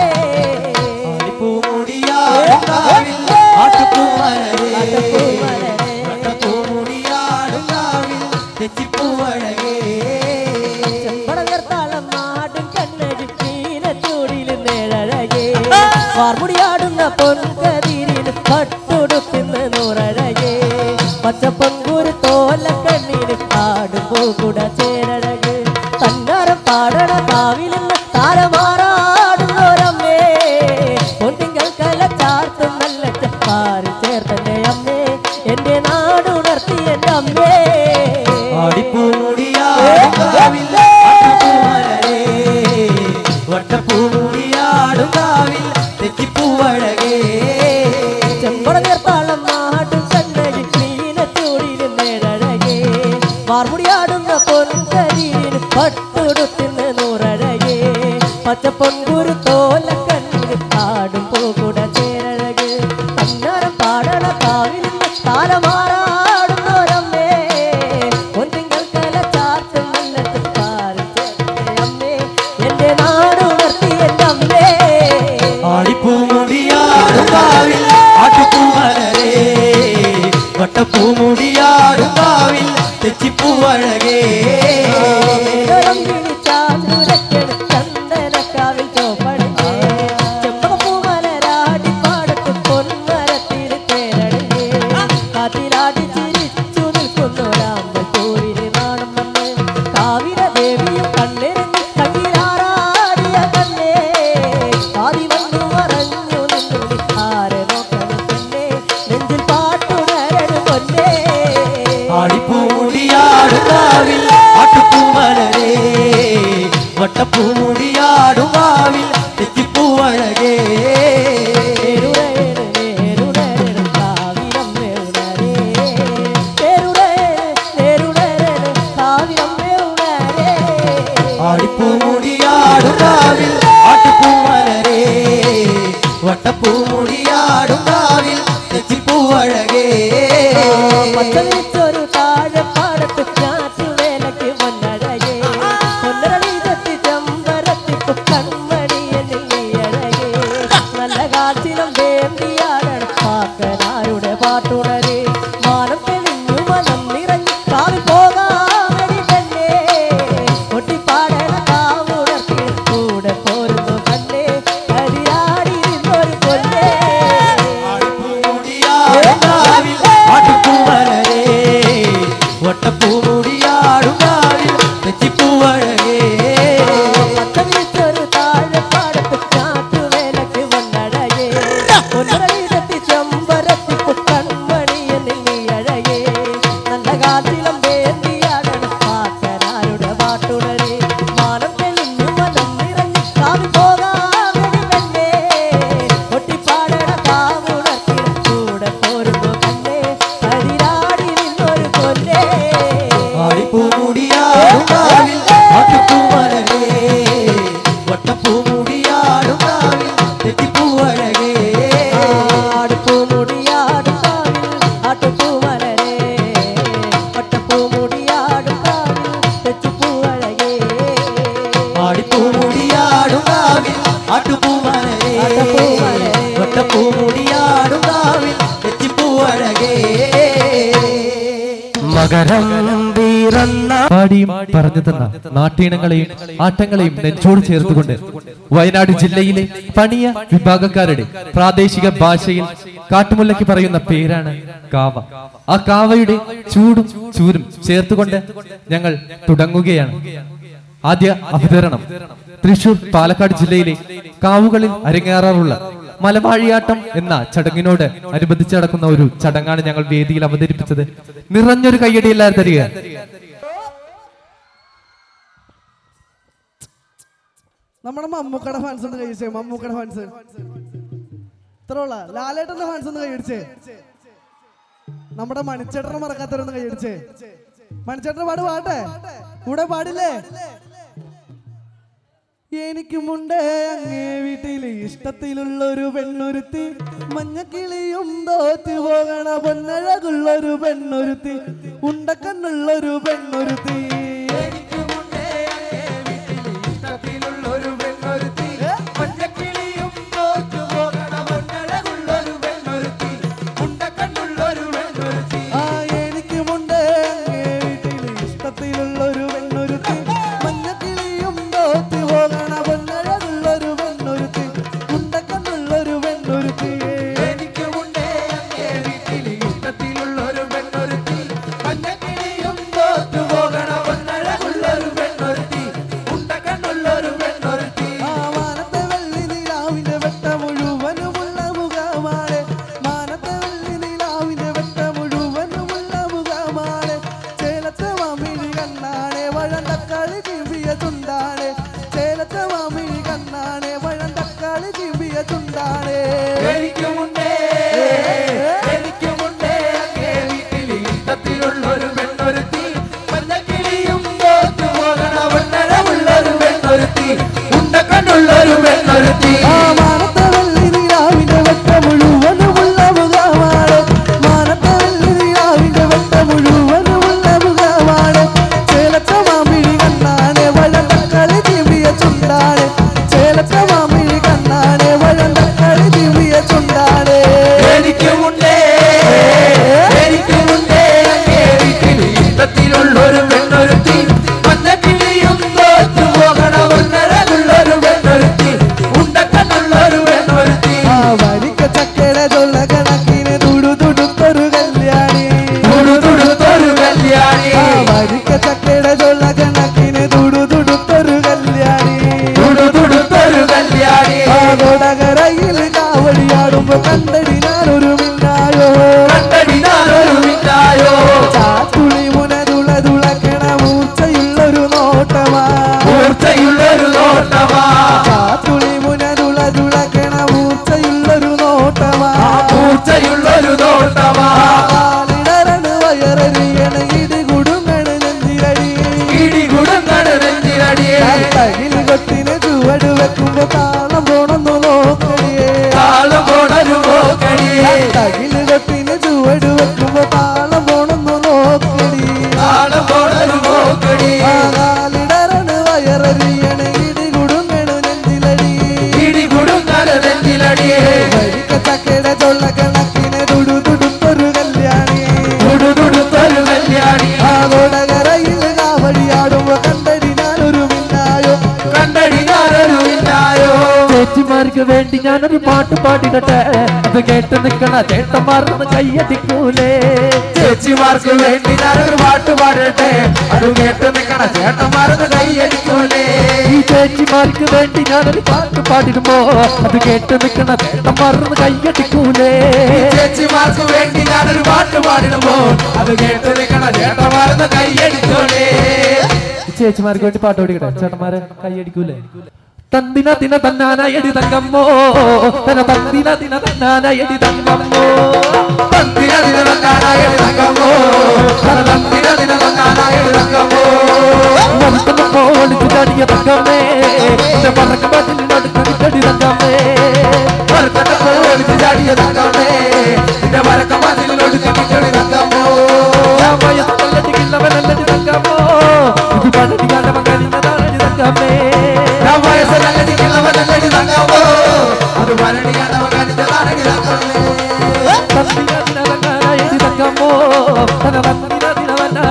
Speaker 4: ആടിപ്പൂമുടിയാടും കാവിൽ ആട്ടുപൂമലരേ
Speaker 2: ആട്ടുപൂമലരേ.
Speaker 4: വട്ടപ്പൂമുടിയാടും കാവിൽ തെച്ചിപ്പൂവഴകേ
Speaker 2: ചെമ്പടങ്ങർത്താളം നാടും കണ്ണഴി നീലച്ചൂടിൽ നേഴഴകേ വാർമുടിയാടുന്ന പൊൻകതിരിന് പട്ടുടുത്തിന് നൂറഴകേ പച്ചപ്പൊങ്കൂര് തോലക്കണ്ണീര് ആടുമ്പോ കൂട ചേരഴക് തന്നാരം പാടണ കാവിലെന്ന് താരമാറാടുന്നോരമ്മേ പൊന്നിങ്കൽ കല ചാർത്തും നല്ല ചപ്പാറി ചേർത്തന്റെ അമ്മേ എന്റെ നാടുണർത്തി എന്റെ അമ്മേ
Speaker 4: ആടിപ്പൂമുടിയാടും കാവിൽ ആട്ടുപൂമലരേ വട്ടപ്പൂമുടിയാടും കാവിൽ തെച്ചിപ്പൂവഴകേ
Speaker 2: ചെമ്പട നേർത്താളം നാടും കണ്ണഴി നീലച്ചൂടിലും നേഴഴകേ വാർമുടിയാടുന്ന പൊൻകരിയിന് പട്ടുടുത്തിന് നൂറഴകേ പച്ചപ്പൊൻകുരു തോലക്കണ്ണിന് ആടും പോകൂട ചേരഴക് തന്നാരം പാടണ കാവിലിന്ന് താരമാറാടുന്നോരമ്മേ പൊന്നിങ്കൽ കല ചാർത്തും നല്ല ചെപ്പാരി ചേർത്തേ അമ്മേ എന്റെ നാടുണർത്തി എന്റെ അമ്മേ
Speaker 4: ആടിപ്പൂമുടിയാടും കാവിൽ ആട്ടുപൂമലരേ വട്ടപ്പൂമുടിയാടും കാവിൽ തെച്ചിപ്പൂവഴകേ
Speaker 2: ഏഴോളം വിളിച്ചാണ്ടുരയ്ക്കണ് ചന്ദനക്കാവിൽ ചോപ്പണിഞ്ഞേ. ചെമ്പകപ്പൂമലരാടി പാടത്ത് പൊന്മരത്തിൽ തേരണിഞ്ഞേ. കാറ്റിലാടി ചിരിച്ചു നിൽക്കുന്നൊരാമ്പൽ പൂവിന് നാണം വന്ന്. കാവില ദേവിയും കണ്ണെറിഞ്ഞ് കണ്ണീരാറാടിയ കണ്ണേ. പാതി വന്നു മറഞ്ഞു നിന്നു നീ ആരെ നോക്കണം പെണ്ണേ. നെഞ്ചിൽ പാട്ടുണരണം പൊന്നേ
Speaker 4: ആടിപ്പൂമുടിയാടും കാവിൽ ആട്ടുപൂമലരേ വട്ടപ്പൂമുടിയാടും കാവിൽ തെച്ചിപ്പൂവഴകേ
Speaker 2: തെരുടേണ് നേരുടേണ് കാവിലം നേരുടരേ. തെരുടേണ് നേരുടേണ് കാവിലം നേരുടരേ.
Speaker 4: ആടിപ്പൂമുടിയാടും കാവിൽ ആട്ടുപൂമലരേ വട്ടപ്പൂമുടിയാടും കാവിൽ തെച്ചിപ്പൂവഴകേ
Speaker 2: പച്ചവിരിച്ചൊരു താഴെപ്പാടത്ത് ഞാറ്റുവേലയ്ക്ക് വന്നഴകേ. പൊന്നരളിതെത്തി ചെമ്പരത്തിപ്പു കൺമണി എന്നിൽ നീയഴകേ. നല്ല കാറ്റിലും വേണ്ടിയാടണം പാക്കനാരുടെ പാട്ടുണരേ മാനം തെളിഞ്ഞു മനം നിറഞ്ഞു കാവിൽ പോകാമെടി പെണ്ണേ ഒട്ടിപ്പാടണ കാവുണർത്തി കൂടെ പോരുന്നു കണ്ണേ കരിയാടിയിരുന്നൊരു കൊല്ലേ
Speaker 4: ആടിപ്പൂമുടിയാടും കാവിൽ ആട്ടുപൂമലരേ വട്ടപ്പൂമുടിയാടും കാവിൽ തെച്ചിപ്പൂവഴകേ
Speaker 2: പത്തവിരിച്ചൊരു താഴെപ്പാടത്ത് കാറ്റുവേലയ്ക്ക് വന്നടയേ. പൊന്നരളിതെത്തി ചെമ്പരത്തിപ്പു കൺമണി
Speaker 4: മകരം വീറന്ന
Speaker 3: പാടിയും പറഞ്ഞു തന്ന നാട്ടീണങ്ങളെയും ആട്ടങ്ങളെയും നെഞ്ചോട് ചേർത്തുകൊണ്ട് വയനാട് ജില്ലയിലെ പണിയ വിഭാഗക്കാരുടെ പ്രാദേശിക ഭാഷയിൽ കാട്ടുമുല്ലയ്ക്ക് പറയുന്ന പേരാണ് കാവ ആ കാവയുടെ ചൂടും ചൂരും ചേർത്തുകൊണ്ട് ഞങ്ങൾ തുടങ്ങുകയാണ് ആദ്യ അവതരണം തൃശൂർ പാലക്കാട് ജില്ലയിലെ കാവുകളിൽ അരങ്ങേറാറുള്ള മലവാഴിയാട്ടം എന്ന ചടങ്ങിനോട് അനുബന്ധിച്ച് നടക്കുന്ന ഒരു ചടങ്ങാണ് ഞങ്ങൾ വേദിയിൽ അവതരിപ്പിച്ചത് നിറഞ്ഞൊരു കയ്യടി എല്ലാവരും തരിക
Speaker 5: നമ്മുടെ മമ്മൂക്കയുടെ ഫാൻസ് ഒന്ന് കഴിച്ചേ മമ്മൂക്കയുടെ ഫാൻസ് ഇത്ര ഉള്ള ലാലേട്ടന്റെ ഫാൻസ് ഒന്ന് കൈയടിച്ചേ നമ്മുടെ മണിച്ചേട്ടനെ മറക്കാത്തവരൊന്ന് കൈയടിച്ചേ മണിച്ചേട്ടന്റെ പാട് പാട്ടെ കൂടെ പാടില്ലേ എനിക്കുമുണ്ട് അങ്ങേ വീട്ടില് ഇഷ്ടത്തിലുള്ളൊരു പെണ്ണൊരുത്തി മഞ്ഞക്കിളിയും തോറ്റു പോകണ പൊന്നഴകുള്ളൊരു പെണ്ണൊരുത്തി ഉണ്ടക്കണ്ണുള്ളൊരു പെണ്ണൊരുത്തി ആ എനിക്കുമുണ്ട് അങ്ങേ വീട്ടില് ഇഷ്ടത്തിലുള്ളൊരു പെണ്ണൊരുത്തി മഞ്ഞക്കിളിയും തോറ്റു പോകണ പൊന്നഴകുള്ളൊരു പെണ്ണൊരുത്തി ഉണ്ടക്കണ്ണുള്ളൊരു പെണ്ണൊരുത്തി ആ മാനത്തെ വെള്ളി നിലാവിന്റെ വെട്ട മുഴുവനുമുള്ള മുഖമാണ് മാനത്തെ വെള്ളി നിലാവിന്റെ വെട്ട മുഴുവനുമുള്ള മുഖമാണ് ചേലത്തെ മാമിഴി കണ്ണാണ് വഴന്തക്കാളി ചിമ്പിയ ചുണ്ടാണ് ചേലത്തെ മാമിഴി കണ്ണാണ് വഴന്തക്കാളി ചിമ്പിയ ചുണ്ടാണ്
Speaker 4: ഇഷ്ടത്തിലുള്ളൊരു പെണ്ണൊരുത്തി മഞ്ഞക്കിളിയും തോറ്റു പോകണ പൊന്നഴമുള്ളൊരു പെണ്ണൊരുത്തി ഉണ്ടക്കണ്ണുള്ളൊരു പെണ്ണൊരുത്തി
Speaker 5: ആ മാനത്തെ വെള്ളി നിലാവിന്റെ വെട്ട മുഴുവനുമുള്ള മുഖമാണ് മാനത്തെ വെള്ളി നിലാവിന്റെ വെട്ട മുഴുവനുമുള്ള മുഖമാണ് ചേലത്തെ മാമിഴി കണ്ണാണ് വഴന്തക്കളി ചിമ്പിയ ചുണ്ടാണ് ചേലത്തെ മാമിഴി കണ്ണാണ് വഴന്തക്കളി ചിമ്പിയ ചുണ്ടാണ്
Speaker 4: എനിക്കുമുണ്ടേ എനിക്കുമുണ്ടേ അങ്ങേ വീട്ടിൽ ഇഷ്ടത്തിലുള്ളൊരു പെണ്ണൊരുത്തി മഞ്ഞക്കിളിയും തോറ്റു പോകണ പൊന്നഴകുള്ളൊരു പെണ്ണൊരുത്തി ഉണ്ടക്കണ്ണുള്ളൊരു പെണ്ണൊരുത്തി
Speaker 5: ആ വരിക്ക ചക്കര തൊള്ള കണക്കിന് തുടു തുടുത്തൊരു കല്യാണി
Speaker 4: തുടുതുടുത്തൊരു കല്യാണി
Speaker 5: ആ വരിക്ക ചക്കര തൊള്ള കണക്കിന് തുടു തുടുത്തൊരു കല്യാണി
Speaker 4: തുടുതുടുത്തൊരു കല്യാണി
Speaker 5: ആ കൊടകരയിൽ കാവടിയാടുമ്പോ കണ്ടടി ഞാനൊരു മിന്നായോ
Speaker 4: കണ്ടടിനാലൊരു മിന്നായോ
Speaker 5: ചാത്തുളി മുനതുള തുളക്കണ മൂർച്ചയുള്ളൊരു നോട്ടമാ
Speaker 4: മൂർച്ചയുള്ളൊരു നോട്ടമാ
Speaker 5: ചാത്തുളി മുനതുള തുളക്കണ മൂർച്ചയുള്ളൊരു നോട്ടമാ
Speaker 4: മൂർച്ചയുള്ളൊരു നോട്ടമാ
Speaker 5: കാലിടറണ് വയററിയണ ഇടി കുടുങ്ങണ് നെഞ്ചിലടി
Speaker 4: ഇടികുടുങ്ങണ് നെഞ്ചിലടിയേ
Speaker 5: തകിൽ കൊട്ടിന് ചുവട് വെക്കുമ്പോ താളം പോണൊന്നു നോക്കടിയേ
Speaker 4: താളം പോണൊരു പോക്കടിയേ
Speaker 5: തകിൽ കൊട്ടിന് ചുവട് വെക്കുമ്പോ താളം പോണൊന്നു നോക്കടി
Speaker 4: താളം പോണൊരു പോക്കടിയേ
Speaker 5: കാലിടറണ് വയററിയണ ഇടി കുടുങ്ങണ് നെഞ്ചിലടി
Speaker 4: ഇടികുടുങ്ങണ് നെഞ്ചിലടിയേ
Speaker 5: വരിക്ക ചക്കയുടെ ചൊള്ള കണക്കിന് തുടു തുടുത്തൊരു കല്യാണി
Speaker 4: തുടുതുടുത്തൊരു കല്യാണി
Speaker 5: ആ കൊടകരയിൽ കാവടിയാടുമ്പോ കണ്ടടി ഞാനൊരു മിന്നായോ
Speaker 4: കണ്ടടിനാലൊരു മിന്നായോ
Speaker 3: ചേച്ചിമാർക്ക് വേണ്ടി ഞാനൊരു പാട്ട് പാടിടട്ടെ അത് കേട്ട് നിക്കണ ചേട്ടന്മാർന്ന് കയ്യടിക്കൂലേ
Speaker 4: ചേച്ചിമാർക്ക് വേണ്ടി ഞാനൊരു പാട്ട് പാടട്ടെ അത് കേട്ട് നിൽക്കണ ചേട്ടന്മാരത് കൈയടിക്കൂലേ
Speaker 3: ഈ ചേച്ചിമാർക്ക് വേണ്ടി ഞാനൊരു പാട്ട് പാടിടുമ്പോ അത് കേട്ട് നിക്കണ ചേട്ടന്മാർന്ന് കയ്യടിക്കൂലേ
Speaker 4: ചേച്ചിമാർക്ക് വേണ്ടി ഞാനൊരു പാട്ട് പാടിടുമ്പോൾ അത് കേട്ട് നിൽക്കണ ചേട്ടന്മാരത് കൈയടിക്കൂലേ
Speaker 3: ഈ ചേച്ചിമാർക്ക് വേണ്ടി പാട്ട് പാടിക്കട്ടെ ചേട്ടന്മാരെ കൈയടിക്കൂലേ തന്തിന ദിന തന്നാന എടി തങ്കമ്മോ തന തന്തിന ദിന തന്നാന എടി തങ്കമ്മോ
Speaker 4: തന്തിന ദിന തന്നാനായ തങ്കമ്മോ തന്തിന ദിന തന്നാനായ തങ്കമ്മോ
Speaker 3: വരുത്തമ്മ പോളിച്ചു ചടിയ തങ്കമ്മേ എന്റെ പറക്ക പതിൽ നടുക്കടി തങ്കമ്മേ
Speaker 4: വർക്കട്ട പോലിച്ച് ചാടിയ തങ്കമ്മേ നിന്റെ വരക്ക മതിലൊടുക്ക കിട്ടടി തങ്കമ്മോ
Speaker 3: വയസ്സല്ലടിക്കില്ലവനല്ലടി തങ്കമ്മോ ഇത് പഴടി കണ്ടവൻ കഴിഞ്ഞതാണടി തങ്കമ്മേ
Speaker 4: ഞാൻ വയസ്സല്ലടിക്കുന്നവനല്ലടി തങ്കമ്മോ അത് ഭരണിയാണവ കണിച്ചതാണടി തങ്കമ്മേ
Speaker 3: തന്തിന ദിന തന്നാന എടി തങ്കമ്മോ തന തന്തിന ദിന തന്നാന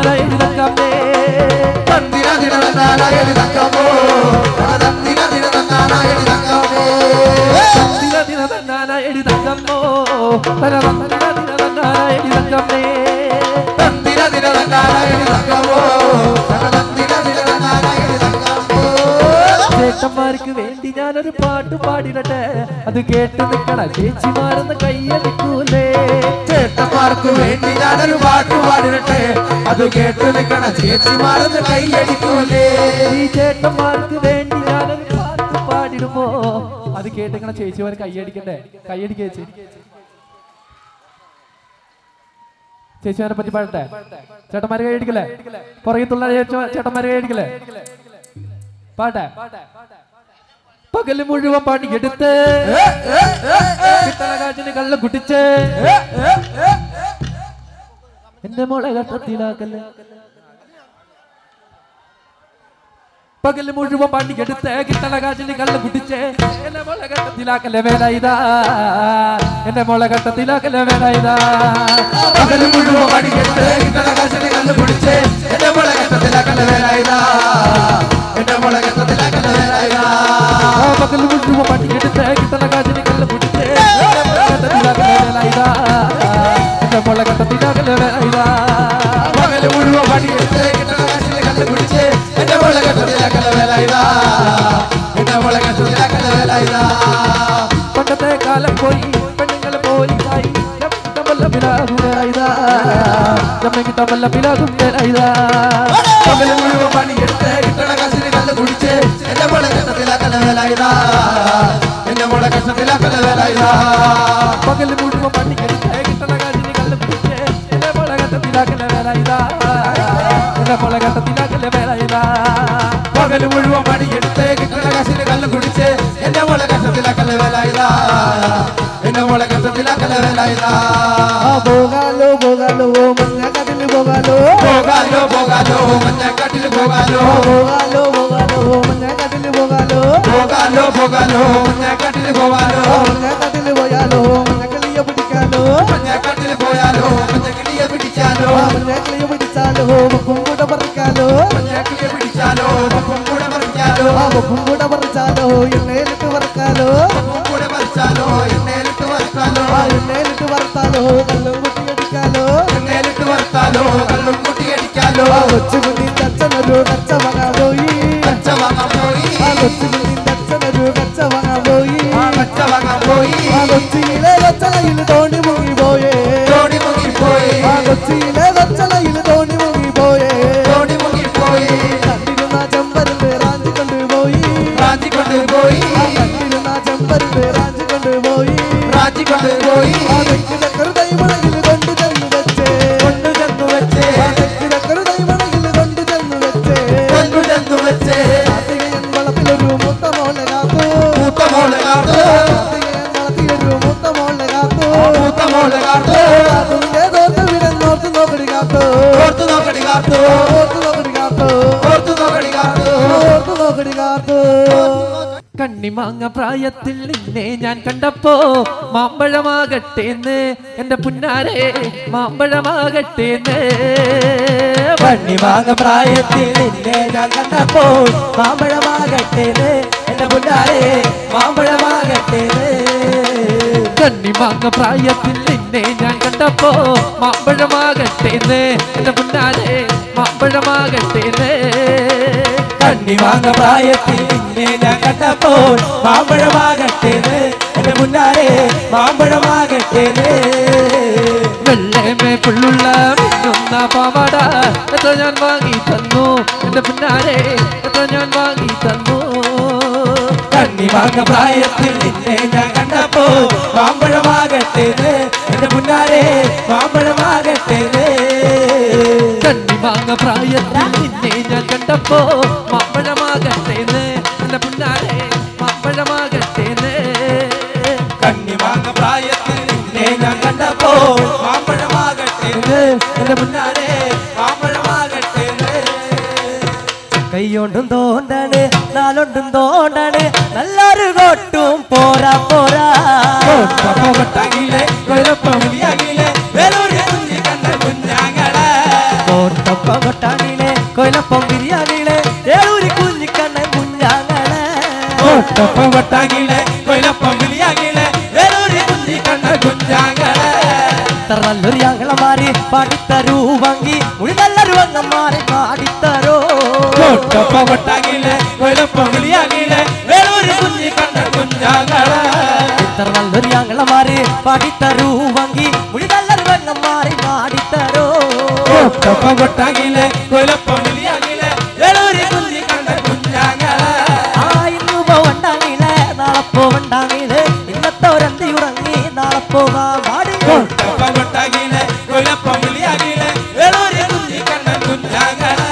Speaker 3: തന തന്ന ദിന തന്നാരായണി തങ്കമ്മേ
Speaker 1: തന്തിര ദിന തന്നാരായണി തങ്കമ്മോ തന്തിര ദിന തന്നാരായണി തങ്കമ്മോ
Speaker 3: ചേട്ടന്മാർക്ക് വേണ്ടി ഞാനൊരു പാട്ട് പാടിടട്ടെ അത് കേട്ട് നിൽക്കണ ചേച്ചിമാരെന്ന് കൈയടിക്കൂലേ
Speaker 1: ചേട്ടന്മാർക്ക് വേണ്ടി ഞാനൊരു പാട്ട് പാടിരട്ടെ അത് കേട്ടു നിൽക്കണ ചേച്ചിമാരെന്ന് കൈയടിക്കൂലേ
Speaker 3: ഈ ചേട്ടന്മാർക്ക് വേണ്ടി ഞാനൊരു പാട്ട് പാടിടുമ്പോ അത് കേട്ട് നിൽക്കണ ചേച്ചിമാർ കൈയടിക്കണ്ടേ കൈയടിക്ക ചേച്ചി ചേച്ചിമാരെ പറ്റി പാടട്ടെ ചേട്ടന്മാര് കൈയടിക്കല്ലേ പുറകത്തുള്ള ചേച്ചി- ചേട്ടന്മാര് കൈയടിക്കല്ലേ പാട്ടെ പകല് മുഴുവൻ പണിയെടുത്ത് കിട്ടണകാറ്റിന് കള്ളം കുട്ടിച്ച് എന്റെ മോളെ ഘട്ടത്തിലാക്കല്ലേ പകല് മുഴുവൻ പണിയെടുത്ത് കിട്ടണകാറ്റിന് കള്ളം കുട്ടിച്ച് എന്റെ മോളെ ഘട്ടത്തിലാക്കല്ലേ വേല ഇതാ എന്റെ മോളെ ഘട്ടത്തിലാക്കല്ലേ വേല ഇതാ
Speaker 1: പകല് മുഴുവൻ പണിയെടുത്ത് കിട്ടണ കാശിന് കല്ല് പിടിച്ച് എന്റെ മുളകത്തത്തിലാ കല്ലവേലായതാ എന്റെ മുളകത്തത്തിലാ കല്ലവേലായതാ
Speaker 3: ആ പകല് മുഴുവൻ പണിയെടുത്ത് കിട്ടണകാറ്റിന് കള്ളം കുട്ടിച്ച് എന്റെ മോളെ ഘട്ടത്തിലാക്കല്ലേ വേല ഇതാ എന്റെ മോളെ ഘട്ടത്തിലാക്കല്ലേ വേല ഇതാ
Speaker 1: പകല് മുഴുവൻ പണിയെടുത്ത് കിട്ടണ കാശിന് കല്ല് പിടിച്ച് എന്റെ മുളകത്തത്തിലാ കല്ലവേലായതാ എന്റെ മുളകത്തത്തിലാ കല്ലവേലായതാ
Speaker 3: പണ്ടത്തെ കാലം പോയി പെണ്ണുങ്ങളെ പോലീസായി കിട്ടമല്ല പിലാകുകയിതാ കിട്ടമല്ല പിലാകുകയിതാ
Speaker 1: പകല് മുഴുവൻ പണിയെടുത്ത് കിട്ടണ കാശിന് കല്ല് പിടിച്ച് എന്റെ മുളകത്തത്തിലാ കല്ലവേലായതാ എന്റെ മുളകത്തത്തിലാ കല്ലവേലായതാ
Speaker 3: പകൽ മുഴുവൻ പണിക്കെടുത്ത് കിട്ടണ കാശിന് കല്ല് പിടിച്ച് എന്റെ മുളകത്തത്തിലാക്കല വേലയിതാ എന്റെ മുളകത്തത്തിലാക്കല വേലയിതാ
Speaker 1: പകല് മുഴുവൻ പണിയെടുത്ത് കിട്ടണ കാശിന് കല്ല് കുടിച്ച് എന്റെ മോളെ കഷ്ടത്തിലാ കലവേലായതാ എന്റെ മോളെ കഷ്ടത്തിലാ കലവേലായതാ
Speaker 5: ആ പോകാലോ പോകാലോ മഞ്ഞ കടലിൽ പോകാലോ
Speaker 1: പോകാലോ പോകാലോ മഞ്ഞക്കാട്ടിൽ പോകാലോ
Speaker 5: പോകാലോ പോകാലോ മഞ്ഞ കടലിൽ പോകാലോ
Speaker 1: പോകാലോ പോകാലോ മഞ്ഞക്കാട്ടിൽ പോകാലോ
Speaker 5: മഞ്ഞ കടലിൽ പോയാലോ മഞ്ഞ കളിയ പിടിക്കാലോ
Speaker 1: മഞ്ഞക്കാട്ടിൽ പോയാലോ മഞ്ഞക്കിളിയെ പിടിച്ചാലോ
Speaker 5: ആ മഞ്ഞ കളിയ പിടിച്ചാലോ ബൊക്കും കൂടെ പറിക്കാലോ
Speaker 1: മഞ്ഞക്കിളിയെ പിടിച്ചാലോ ഒപ്പം കൂടെ പറിച്ചാലോ
Speaker 5: ആ ബൊക്കും കൂടെ പറിച്ചാലോ എണ്ണയിലിട്ട് വറക്കാലോ
Speaker 1: ഒപ്പം കൂടെ പറിച്ചാലോ എണ്ണയിലിട്ട് വറുത്താലോ
Speaker 5: ആ എണ്ണയിലിട്ട് വറുത്താലോ കല്ലും കുട്ടി അടിക്കാലോ
Speaker 1: എണ്ണയിലിട്ട് വറുത്താലോ കള്ളും കുട്ടി അടിക്കാലോ
Speaker 5: ആ കൊച്ചു കുഞ്ഞിന്റെ അച്ഛനൊരു കച്ച വാങ്ങാൻ പോയി
Speaker 1: കച്ച വാങ്ങാൻ പോയി
Speaker 5: ആ കൊച്ചു കുഞ്ഞിന്റെ അച്ഛനൊരു കച്ച വാങ്ങാൻ പോയി
Speaker 1: കച്ച വാങ്ങാൻ പോയി
Speaker 5: ആ കൊച്ചിയിലെ കൊച്ചലയിൽ തോണി മുങ്ങി പോയേ
Speaker 1: തോണി മുങ്ങിപ്പോയി
Speaker 5: ആ കൊച്ചിയിലെ കൊച്ചലയിൽ തോണി മുങ്ങി പോയേ
Speaker 1: തോണി മുങ്ങിപ്പോയി
Speaker 5: കണ്ടിരുന്ന ചെമ്പരുന്ന് റാഞ്ചി കൊണ്ടുപോയി
Speaker 1: റാഞ്ചി കൊണ്ടുപോയി
Speaker 5: ആ കണ്ടിരുന്ന ചെമ്പരുന്ന് റാഞ്ചി കൊണ്ടുപോയി
Speaker 1: റാഞ്ചി കൊണ്ടുപോയി
Speaker 5: ആ തെക്കിലക്കർ തൈമണയിൽ കൊണ്ടു ചെന്ന് വെച്ചേ
Speaker 1: കൊണ്ടു ചെന്നു വെച്ചേ
Speaker 5: ആ തെക്കിലക്കർ തൈമണയിൽ കൊണ്ടു ചെന്ന് വെച്ചേ
Speaker 1: കൊണ്ടു ചെന്നു വെച്ചേ
Speaker 5: കാർത്തികയൻ വളത്തിലൊരു മുത്ത മോളെ കാത്തു
Speaker 1: മൂത്ത മോളെ കാത്തു
Speaker 5: കാർത്തികയൻ വളത്തിലൊരു മുത്ത മോളെ കാത്തു
Speaker 1: മൂത്ത മോളെ കാത്തു
Speaker 5: കാത്തുന്റെ തോർത്ത് വിടന്നോർത്ത് നോക്കടി കാത്തു
Speaker 1: ഓർത്തു നോക്കടി കാത്തു
Speaker 5: ഓർത്ത് നോക്കടി കാത്തു
Speaker 1: ഓർത്തു നോക്കടി കാത്തു
Speaker 5: ഓർത്ത് നോക്കടി കാത്തു
Speaker 3: കണ്ണിമാങ്ങ പ്രായത്തിൽ നിന്നെ ഞാൻ കണ്ടപ്പോ മാമ്പഴമാകട്ടേന്ന് എന്റെ പുന്നാരെ മാമ്പഴമാകട്ടേന്ന്
Speaker 4: പണ്ണിമാക പ്രായത്തിൽ നിന്നെ ഞാൻ കണ്ടപ്പോൾ മാമ്പഴമാകട്ടേന്ന് എന്റെ പുല്ലാരെ മാമ്പഴമാകട്ടേന്ന്
Speaker 3: കണ്ണിമാങ്ങ പ്രായത്തിൽ നിന്നെ ഞാൻ കണ്ടപ്പോ മാമ്പഴമാകട്ടേന്ന് എന്റെ പുന്നാരെ മാമ്പഴമാകട്ടേന്ന്
Speaker 4: കണ്ണിമാങ്ങ പ്രായത്തിൽ നിന്നെ ഞാൻ കണ്ടപ്പോൾ മാമ്പഴമാകട്ടേന്ന് എന്റെ മുന്നാരെ മാമ്പഴമാകട്ടേന്ന്
Speaker 3: വെള്ളമേ പുള്ളുള്ള മിന്നുന്ന പാവാട എത്ര ഞാൻ വാങ്ങി തന്നു എന്റെ പുന്നാരെ എത്ര ഞാൻ വാങ്ങി തന്നു
Speaker 4: കണ്ണിമാങ്ങ പ്രായത്തിൽ നിന്നെ ഞാൻ കണ്ടപ്പോൾ മാമ്പഴമാകട്ടേന്ന് എന്റെ മുന്നാരെ മാമ്പഴമാകട്ടേന്ന്
Speaker 3: കണ്ണിമാങ്ങ പ്രായത്തിൽ നിന്നെ ഞാൻ കണ്ടപ്പോ മാമ്പഴമാകട്ടേന്ന് എന്റെ പുന്നാരെ മാമ്പഴമാകട്ടേന്ന്
Speaker 4: കണ്ണിമാങ്ങ പ്രായത്തിൽ നിന്നെ ഞാൻ കണ്ടപ്പോൾ മാമ്പഴമാകട്ടേന്ന് എന്റെ മുന്നാരെ മാമ്പഴമാകട്ടേന്ന് കൈയൊണ്ടും തോണ്ടാണ് നാലൊണ്ടും തോണ്ടാണ് നല്ലൊരു കൊട്ടും പോരാ പോരാ
Speaker 1: കൊട്ടപ്പോകട്ടകിലെ കൊലപ്പമിയാകിലെ വേലൂരി കുഞ്ഞി കണ്ട കുഞ്ഞാങ്ങളെ
Speaker 4: കോട്ടപ്പം കൊട്ടാണിലെ കൊലപ്പം ബിരിയാണിലെ ഏഴൂരി കുഞ്ഞിക്കണ്ണൻ കുഞ്ഞാങ്ങളെ
Speaker 1: കൊട്ടപ്പോകട്ടകിലെ കൊലപ്പമിയാകിലെ വേലൂരി കുഞ്ഞി കണ്ട കുഞ്ഞാങ്ങളെ
Speaker 4: ഇത്ര നല്ലൊരു ഞങ്ങളമാര് പാടിത്തരൂ വങ്കി മുഴി നല്ലൊരു വങ്ങന്മാരെ പാടിത്തരോ
Speaker 1: കൊട്ടപ്പ കൊട്ടാകിലെ കൊലപ്പം വിളിയാകിലെ വേളൂരി കുഞ്ഞി കണ്ട കുഞ്ഞാങ്ങളെ
Speaker 4: ഇത്ര നല്ലൊരു ഞങ്ങളമാര് പാടിത്തരൂ വങ്കി മുഴി നല്ലൊരു വങ്ങന്മാരെ പാടിത്തരോ
Speaker 1: കൊട്ടപ്പ കൊട്ടാകിലെ കൊലപ്പം വിളിയാകിലെ വേളൂരി കുഞ്ഞി കണ്ട കുഞ്ഞാങ്ങളെ
Speaker 4: ആ ഇന്ന് പോവണ്ടാങ്ങിലെ നാളെ പോവണ്ടാങ്ങില് ഇന്നത്തെ ഒരന്തി ഉറങ്ങി നാളെ പോകാൻ പാടില്ല
Speaker 1: കൊട്ടപ്പ കൊട്ടാകിലെ കൊലപ്പം വിളിയാകിലെ വേളൂരി കുഞ്ഞി കണ്ട കുഞ്ഞാങ്ങളെ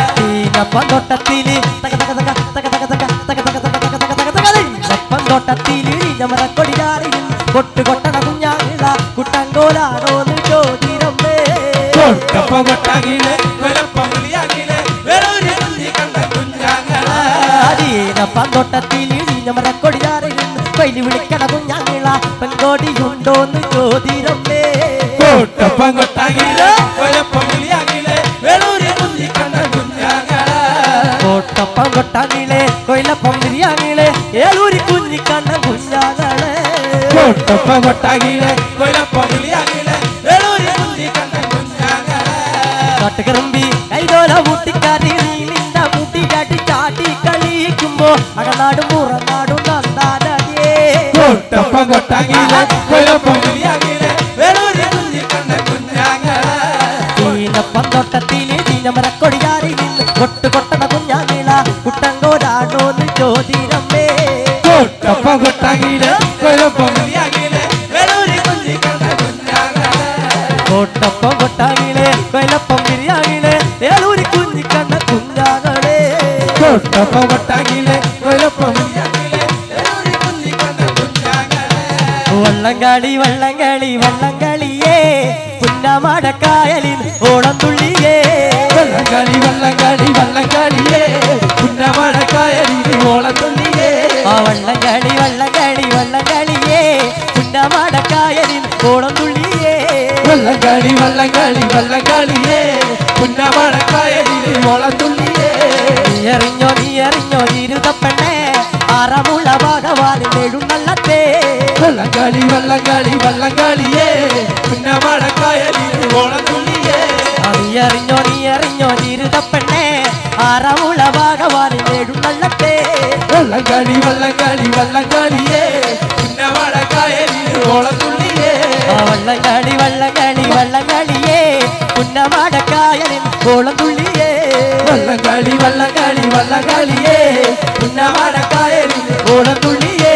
Speaker 4: പന്തോട്ടത്തില് തക തക തക തക തക തക തക തക തക തക തക തക തക തക പന്തോട്ടത്തില് ഞമറക്കൊടിയാറിൽ കൊട്ട് കൊട്ടണ കുഞ്ഞാങ്ങിള കുട്ടങ്കോലാണോന്ന് ചോദിരമ്മേ
Speaker 1: കൊട്ടപ്പ കൊട്ടാകിലെ കൊലപ്പം വിളിയാകിലെ വേളൂരി കുഞ്ഞി കണ്ട കുഞ്ഞാങ്ങളെ
Speaker 4: അധീന പന്തോട്ടത്തില് ഞമറക്കൊടിയാറിൽ പൈലി വിളിക്കണ കുഞ്ഞാങ്ങിള പെങ്കോടിയുണ്ടോന്ന് ചോദിരമ്മേ
Speaker 1: കൊട്ടപ്പം കൊട്ടാകിലെ കൊലപ്പം വിളിയാകിലെ വേളൂരി കുഞ്ഞി കണ്ട കുഞ്ഞാങ്ങളെ
Speaker 4: കോട്ടപ്പം കൊട്ടാങ്ങിളെ കൊയിലപ്പം ബിരിയാണിളെ ഏലൂരി കുഞ്ഞിക്കണ്ണ കുഞ്ഞാങ്ങളെ
Speaker 1: കൊട്ടപ്പ കൊട്ടാകിലെ കൊലപ്പം വിളിയാകിലെ വേളൂരി കുഞ്ഞി കണ്ട കുഞ്ഞാങ്ങളെ
Speaker 4: കാട്ടുകറമ്പി കൈതോല ഊട്ടിക്കാരി നീ നിന്റെ മുട്ടിക്കാട്ടി ചാട്ടി കളിക്കുമ്പോ അകനാടും പുറനാടും നന്ദാനേ
Speaker 1: കൊട്ടപ്പ കൊട്ടാകിലെ കൊലപ്പം വിളിയാകിലെ വേളൂരി കുഞ്ഞി കണ്ട കുഞ്ഞാങ്ങളെ
Speaker 4: പന്തോട്ടത്തില് ദീനമരക്കൊടിയാറി നിന്ന് കൊട്ട് കൊട്ടണ കുഞ്ഞാങ്ങിള കുട്ടങ്കോരാണോന്ന് ചോദിരമ്മേ
Speaker 1: കൊട്ടപ്പ കൊട്ടാകിലെ കൊലപ്പം വിളിയാകിലെ വേളൂരി കുഞ്ഞി കണ്ട കുഞ്ഞാങ്ങളെ
Speaker 4: കോട്ടപ്പം കൊട്ടാങ്ങിളെ കൊയിലപ്പം ബിരിയാണിളെ ഏലൂരി കുഞ്ഞിക്കണ്ണ കുഞ്ഞാങ്ങളെ
Speaker 1: കൊട്ടപ്പ കൊട്ടാകിലെ കൊലപ്പം വിളിയാകിലെ വേളൂരി കുഞ്ഞി കണ്ട കുഞ്ഞാങ്ങളെ
Speaker 4: വള്ളംകളി വള്ളംകളി വള്ളംകളിയേ പുന്നമടക്കായലിൻ ഓണം തുള്ളിയേ
Speaker 1: വള്ളംകളി വള്ളംകളി വള്ളംകളിയേ പുന്നമഴക്കായലിൽ ഓളത്തുള്ളിയേ
Speaker 4: ആ വള്ളംകളി വള്ളംകളി വള്ളംകളിയേ പുന്നമടക്കായലിൻ ഓണം തുള്ളിയേ
Speaker 1: വള്ളംകളി വള്ളംകളി വള്ളംകളിയേ പുന്നമഴക്കായലിൽ ഓളത്തുള്ളിയേ
Speaker 4: നീ എറിഞ്ഞോ നീ എറിഞ്ഞോ ഇരുതപ്പെണ്ണേ ആറമുള്ള ഭഗവാനിൽ എഴുന്നള്ളത്തേ
Speaker 1: വള്ളംകളി വള്ളംകളി വള്ളംകളിയേ പുന്നമഴക്കായലിൽ ഓളത്തുള്ളിയേ
Speaker 4: ആ നീ എറിഞ്ഞോ നീ എറിഞ്ഞോ ഇരുതപ്പെണ്ണേ ആറമുള്ള ഭഗവാനിൽ എഴുന്നള്ളത്തേ
Speaker 1: വള്ളംകളി വള്ളംകളി വള്ളംകളിയേ പുന്നമഴക്കായലിൽ ഓളത്തുള്ളിയേ
Speaker 4: ആ വള്ളംകളി വള്ളംകളി വള്ളംകളിയേ പുന്നമടക്കായലിൻ കോളം തുള്ളിയേ
Speaker 1: വള്ളംകളി വള്ളംകളി വള്ളംകളിയേ പുന്നമഴക്കായലിൽ ഓളത്തുള്ളിയേ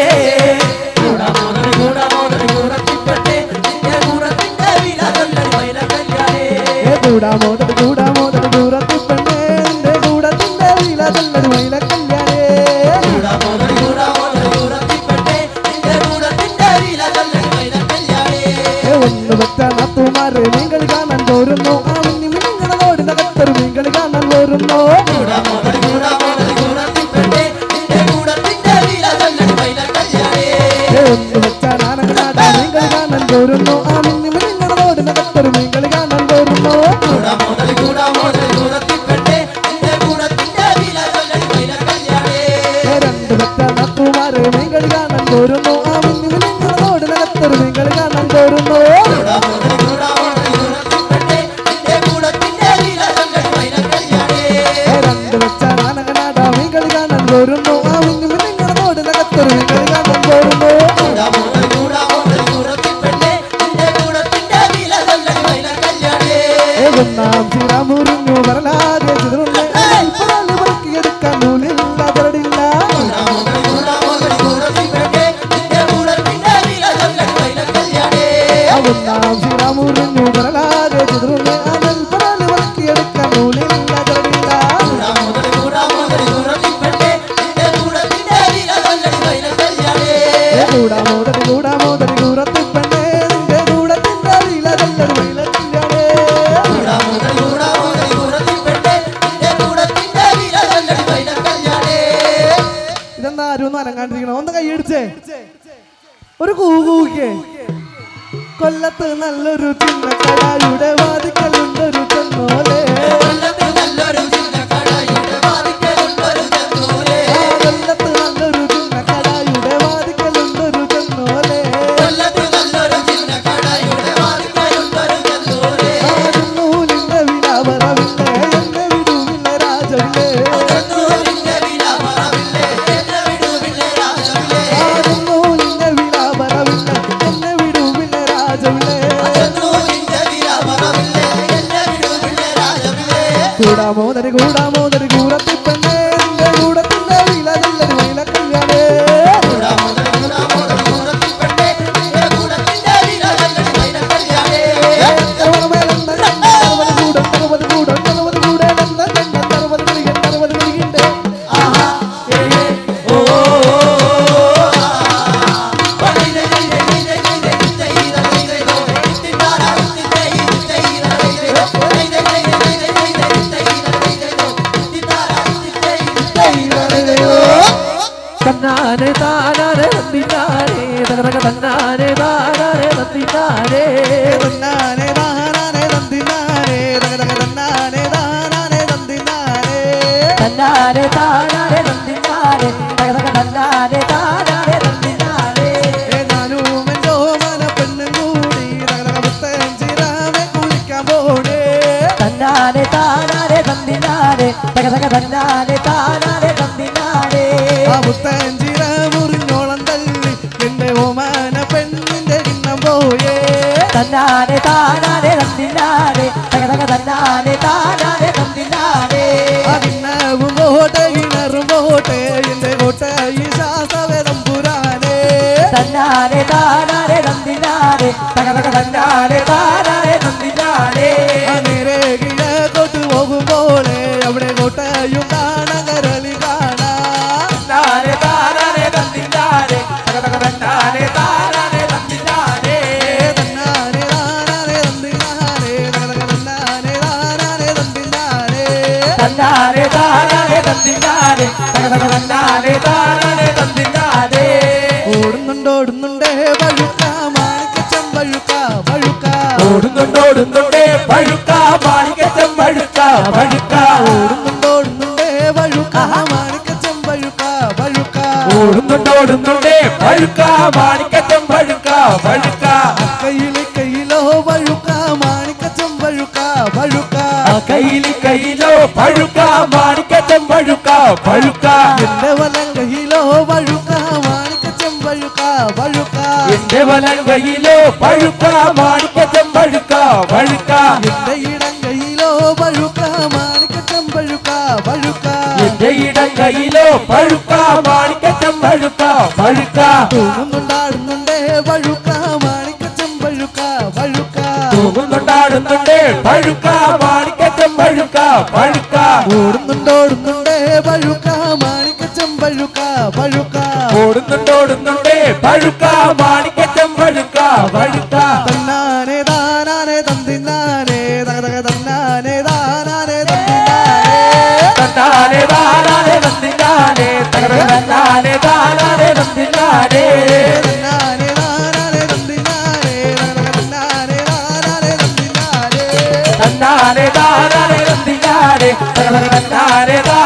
Speaker 1: കൂടാമോദരി കൂടാമോദരി കൂടത്തിപ്പെട്ടേ നിന്റെ കൂടത്തിന്റെ വില കൊല്ലടി മൈലക്കല്യാണേ
Speaker 5: കൂടാമോദട് കൂടാമോദട് ദൂരത്തിൽ പെണ്ണേ നിന്റെ കൂടത്തിന്റെ വില തന്നൊരു മൈല കല്യാണേ
Speaker 1: കൂടാമോദരി കൂടാമോദരി കൂടത്തിപ്പെട്ടേ നിന്റെ കൂടത്തിന്റെ വില കൊല്ലടി മൈലക്കല്യാണേ
Speaker 5: ഒന്ന് വെച്ച നാത്തുമാര് നിങ്ങൾ കാണാൻ പോരുന്നു ആ മിന്നി മിന്നിങ്ങനെ നോടിനകത്തൊരു നിങ്ങൾ കാണാൻ പോരുന്നു
Speaker 1: കൂടാമോദരി കൂടാമോദരി കൂടത്തിപ്പെട്ടേ നിന്റെ കൂടത്തിന്റെ വില കൊല്ലടി മൈലക്കല്യാണേ
Speaker 5: ഒന്ന് വെച്ച നാനങ്ങനാട നിങ്ങൾ കാണാൻ പോരുന്നു ആ മിന്നി മിന്നിങ്ങനെ നോടിനകത്തൊരു നിങ്ങൾ കാണാൻ പോരുന്നു
Speaker 1: കൂടാമോദരി കൂടാമോദരി കൂടത്തിപ്പെട്ടേ നിന്റെ കൂടത്തിന്റെ വില കൊല്ലടി മൈലക്കല്യാണേ
Speaker 5: രണ്ട് വെച്ച നാത്തുമാര് നിങ്ങൾ കാണാൻ പോരുന്നു ആ മിന്നി മിന്നിങ്ങനെ നോടിനകത്തൊരു നിങ്ങൾ കാണാൻ പോരുന്നു
Speaker 1: കൂടാമോദരി കൂടാമോദരി കൂടത്തിപ്പെട്ടേ നിന്റെ കൂടത്തിന്റെ വില കൊല്ലടി മൈലക്കല്യാണേ
Speaker 5: രണ്ട് വെച്ച നാനങ്ങനാട നിങ്ങൾ കാണാൻ പോരുന്നു ആ മിന്നി മിന്നിങ്ങനെ നോടിനകത്തൊരു നിങ്ങൾ കാണാൻ പോരുന്നു
Speaker 1: കൂടാമോദരി കൂടാമോദരി കൂടത്തിപ്പെട്ടേ നിന്റെ കൂടത്തിന്റെ വില കൊല്ലടി മൈലക്കല്യാണേ
Speaker 5: ഒന്നാം ശ്രീരാമുറിഞ്ഞു വരലാതെ ചിതറുള്ള അൽപ്പനാല് പറക്കിയെടുക്കാൻ നൂലില്ല തരടില്ല
Speaker 1: കൂടാമോദരി കൂടാമോദരി കൂടത്തിപ്പെട്ടേ നിന്റെ കൂടത്തിന്റെ വില കൊല്ലടി മൈലക്കല്യാണേ
Speaker 5: ഒന്നാം ശ്രീരാമുറിഞ്ഞു വരലാതെ ചിതറുള്ള അൽപ്പനാല് പറക്കിയെടുക്കാൻ നൂലില്ല തരടില്ല
Speaker 1: കൂടാമോദരി കൂടാമോദരി കൂടത്തിപ്പെട്ടേ നിന്റെ കൂടത്തിന്റെ വില കൊല്ലടി മൈലക്കല്യാണേ
Speaker 5: കൂടാമോദരി കൂടാമോദരി കൂറത്തി പെണ്ണേ നിന്റെ കൂടത്തിന്റെ വില തല്ലൊരു വൈലത്തില്ലാടേ
Speaker 1: കൂടാമോദരി കൂടാമോദരി കൂടത്തിപ്പെട്ടേ നിന്റെ കൂടത്തിന്റെ വില കൊല്ലടി മൈലക്കല്യാണേ
Speaker 5: ഇതെന്താ ആരും ഒന്നും അനങ്ങാണ്ടിരിക്കണം ഒന്ന് കൈയടിച്ചേ ഒരു കൂകൂക്കേ കൊല്ലത്ത് നല്ലൊരു ചിന്ന കടായുടെ വാതിക്കലുണ്ടൊരു ചെന്നോലേ
Speaker 1: കൊല്ലത്തിൽ നല്ലൊരു ചിന്ന കടയുടെ വാതിക്കലുണ്ടൊരു ചെന്നൂലേ
Speaker 5: ആ കൊല്ലത്ത് നല്ലൊരു ചിന്ന കടായുടെ വാതിക്കലുണ്ടൊരു ചെന്നോലേ
Speaker 1: കൊല്ലത്തിൽ നല്ലൊരു ചിന്ന കടയുടെ വാതിക്കലുണ്ടൊരു
Speaker 5: കൂടാമോദരി കൂടാമോദരി കൂടത്തിപ്പന്നെ നിന്റെ കൂടത്തിന്റെ വില നല്ലൊരു വൈല കല്യാണേ
Speaker 3: തന്നാനെ താനാനെ തന്നിനാനെ തകതക തന്നാനെ താനാനെ തന്നിനാനെ
Speaker 4: തന്നാരെ താനാരെ തന്നിനാരെ തകതക തന്നാരെ താനാരെ തന്നിനാരെ തന്നാരെ താനാരെ തന്നിനാരെ തകതക തന്നാരെ താനാരെ തന്നിനാരെ
Speaker 5: മുത്തഞ്ചിറ മുറിഞ്ഞോളം തള്ളി എന്റെ ഓമാന പെണ്ണിന്റെ കിണ്ണം പോയേ
Speaker 4: തന്നാരെ താനാരെ തന്നിനാരെ തകതക തന്നാരെ താനാരെ തന്നിനാരെ
Speaker 5: അതിനവും പോട്ടെ ഇണറും പോട്ടെ എന്റെ കോട്ട ഈ ശാസ്ത്രവേദം പുരാനേ
Speaker 4: തന്നാരെ താനാരെ തന്നിനാരെ തകതക തന്നാരെ താനാരെ തന്നിനാരെ
Speaker 5: നേരെ കിഴക്കോട്ട് പോകുമ്പോളെ അവിടെ കോട്ടയും കാണകരളി കാണാ
Speaker 4: തന്നാരെ താനാരെ തന്നിനാരെ തകതക തന്നാരെ താനാരെ തന്നിനാരെ
Speaker 5: തന്നാനെ താനാനെ തന്നിനാനെ തകതക തന്നാനെ താനാനെ തന്നിനാനെ
Speaker 4: തന്നാരെ താനാരെ തന്നിനാരെ തകതക തന്നാരെ താനാരെ തന്നിനാരെ
Speaker 5: ഓടുന്നുണ്ട് ഓടുന്നുണ്ടേ പഴുക്ക മാണിക്കച്ചം പഴുക്ക പഴുക്ക
Speaker 4: ഓടുന്നുണ്ട് ഓടുന്നുണ്ടേ പഴുക്ക മാണിക്കച്ചം പഴുക്ക പഴുക്ക
Speaker 5: ഓടുന്നുണ്ട് ഓടുന്നുണ്ടേ പഴുക്ക മാണിക്കച്ചം പഴുക്ക പഴുക്ക
Speaker 4: ഓടുന്നുണ്ട് ഓടുന്നുണ്ടേ പഴുക്ക മാണിക്കച്ചം പഴുക്ക പഴുക്ക
Speaker 5: കയ്യില് കയ്യിലോ പഴുക്ക മാണിക്കച്ചം പഴുക്ക പഴുക്ക
Speaker 4: കയ്യില് കയ്യിലോ പഴുക്ക മാണിക്കച്ചം പഴുക്ക പഴുക്ക
Speaker 5: എന്റെ വലം കയ്യിലോ പഴുക്ക മാണിക്കച്ചം പഴുക്ക പഴുക്ക
Speaker 4: എന്റെ വലം കയ്യിലോ പഴുക്ക മാണിക്കച്ചം പഴുക്ക പഴുക്ക
Speaker 5: എന്റെ ഇടം കയ്യിലോ പഴുക്ക മാണിക്കച്ചം പഴുക്ക പഴുക്ക
Speaker 4: എന്റെ ഇടം കയ്യിലോ പഴുക്ക മാണിക്കച്ചം പഴുക്ക പഴുക്ക
Speaker 5: തൂങ്ങുന്നുണ്ടാടുന്നുണ്ടേ പഴുക്ക മാണിക്കച്ചം പഴുക്ക പഴുക്ക
Speaker 4: തൂങ്ങുന്നുണ്ടാടുന്നുണ്ടേ പഴുക്ക മാണിക്കച്ചം പഴുക്ക പഴുക്ക
Speaker 5: ഓടുന്നുണ്ടോടുന്നുണ്ടേ പഴുക്ക മാണിക്കച്ചം പഴുക്ക പഴുക്ക
Speaker 4: ഓടുന്നുണ്ടോടുന്നുണ്ടേ പഴുക്ക മാണിക്കച്ചം പഴുക്ക പഴുക്ക
Speaker 5: തന്നാനെ താനാനെ തന്നിന്നാനെ തകതക തന്നാനെ താനാനെ തന്നിന്നാനെ
Speaker 4: തന്നാനെ താനാനെ തന്നിനാനെ തകര തന്നാനെ താനാനെ തന്നിനാനെ
Speaker 5: തന്നാനെ താനാനെ തന്നിന്നാനെ തകതക തന്നാനെ താനാനെ തന്നിന്നാനെ
Speaker 4: തന്നാനെ താനാനെ തന്നിനാനെ തകര തന്നാനെ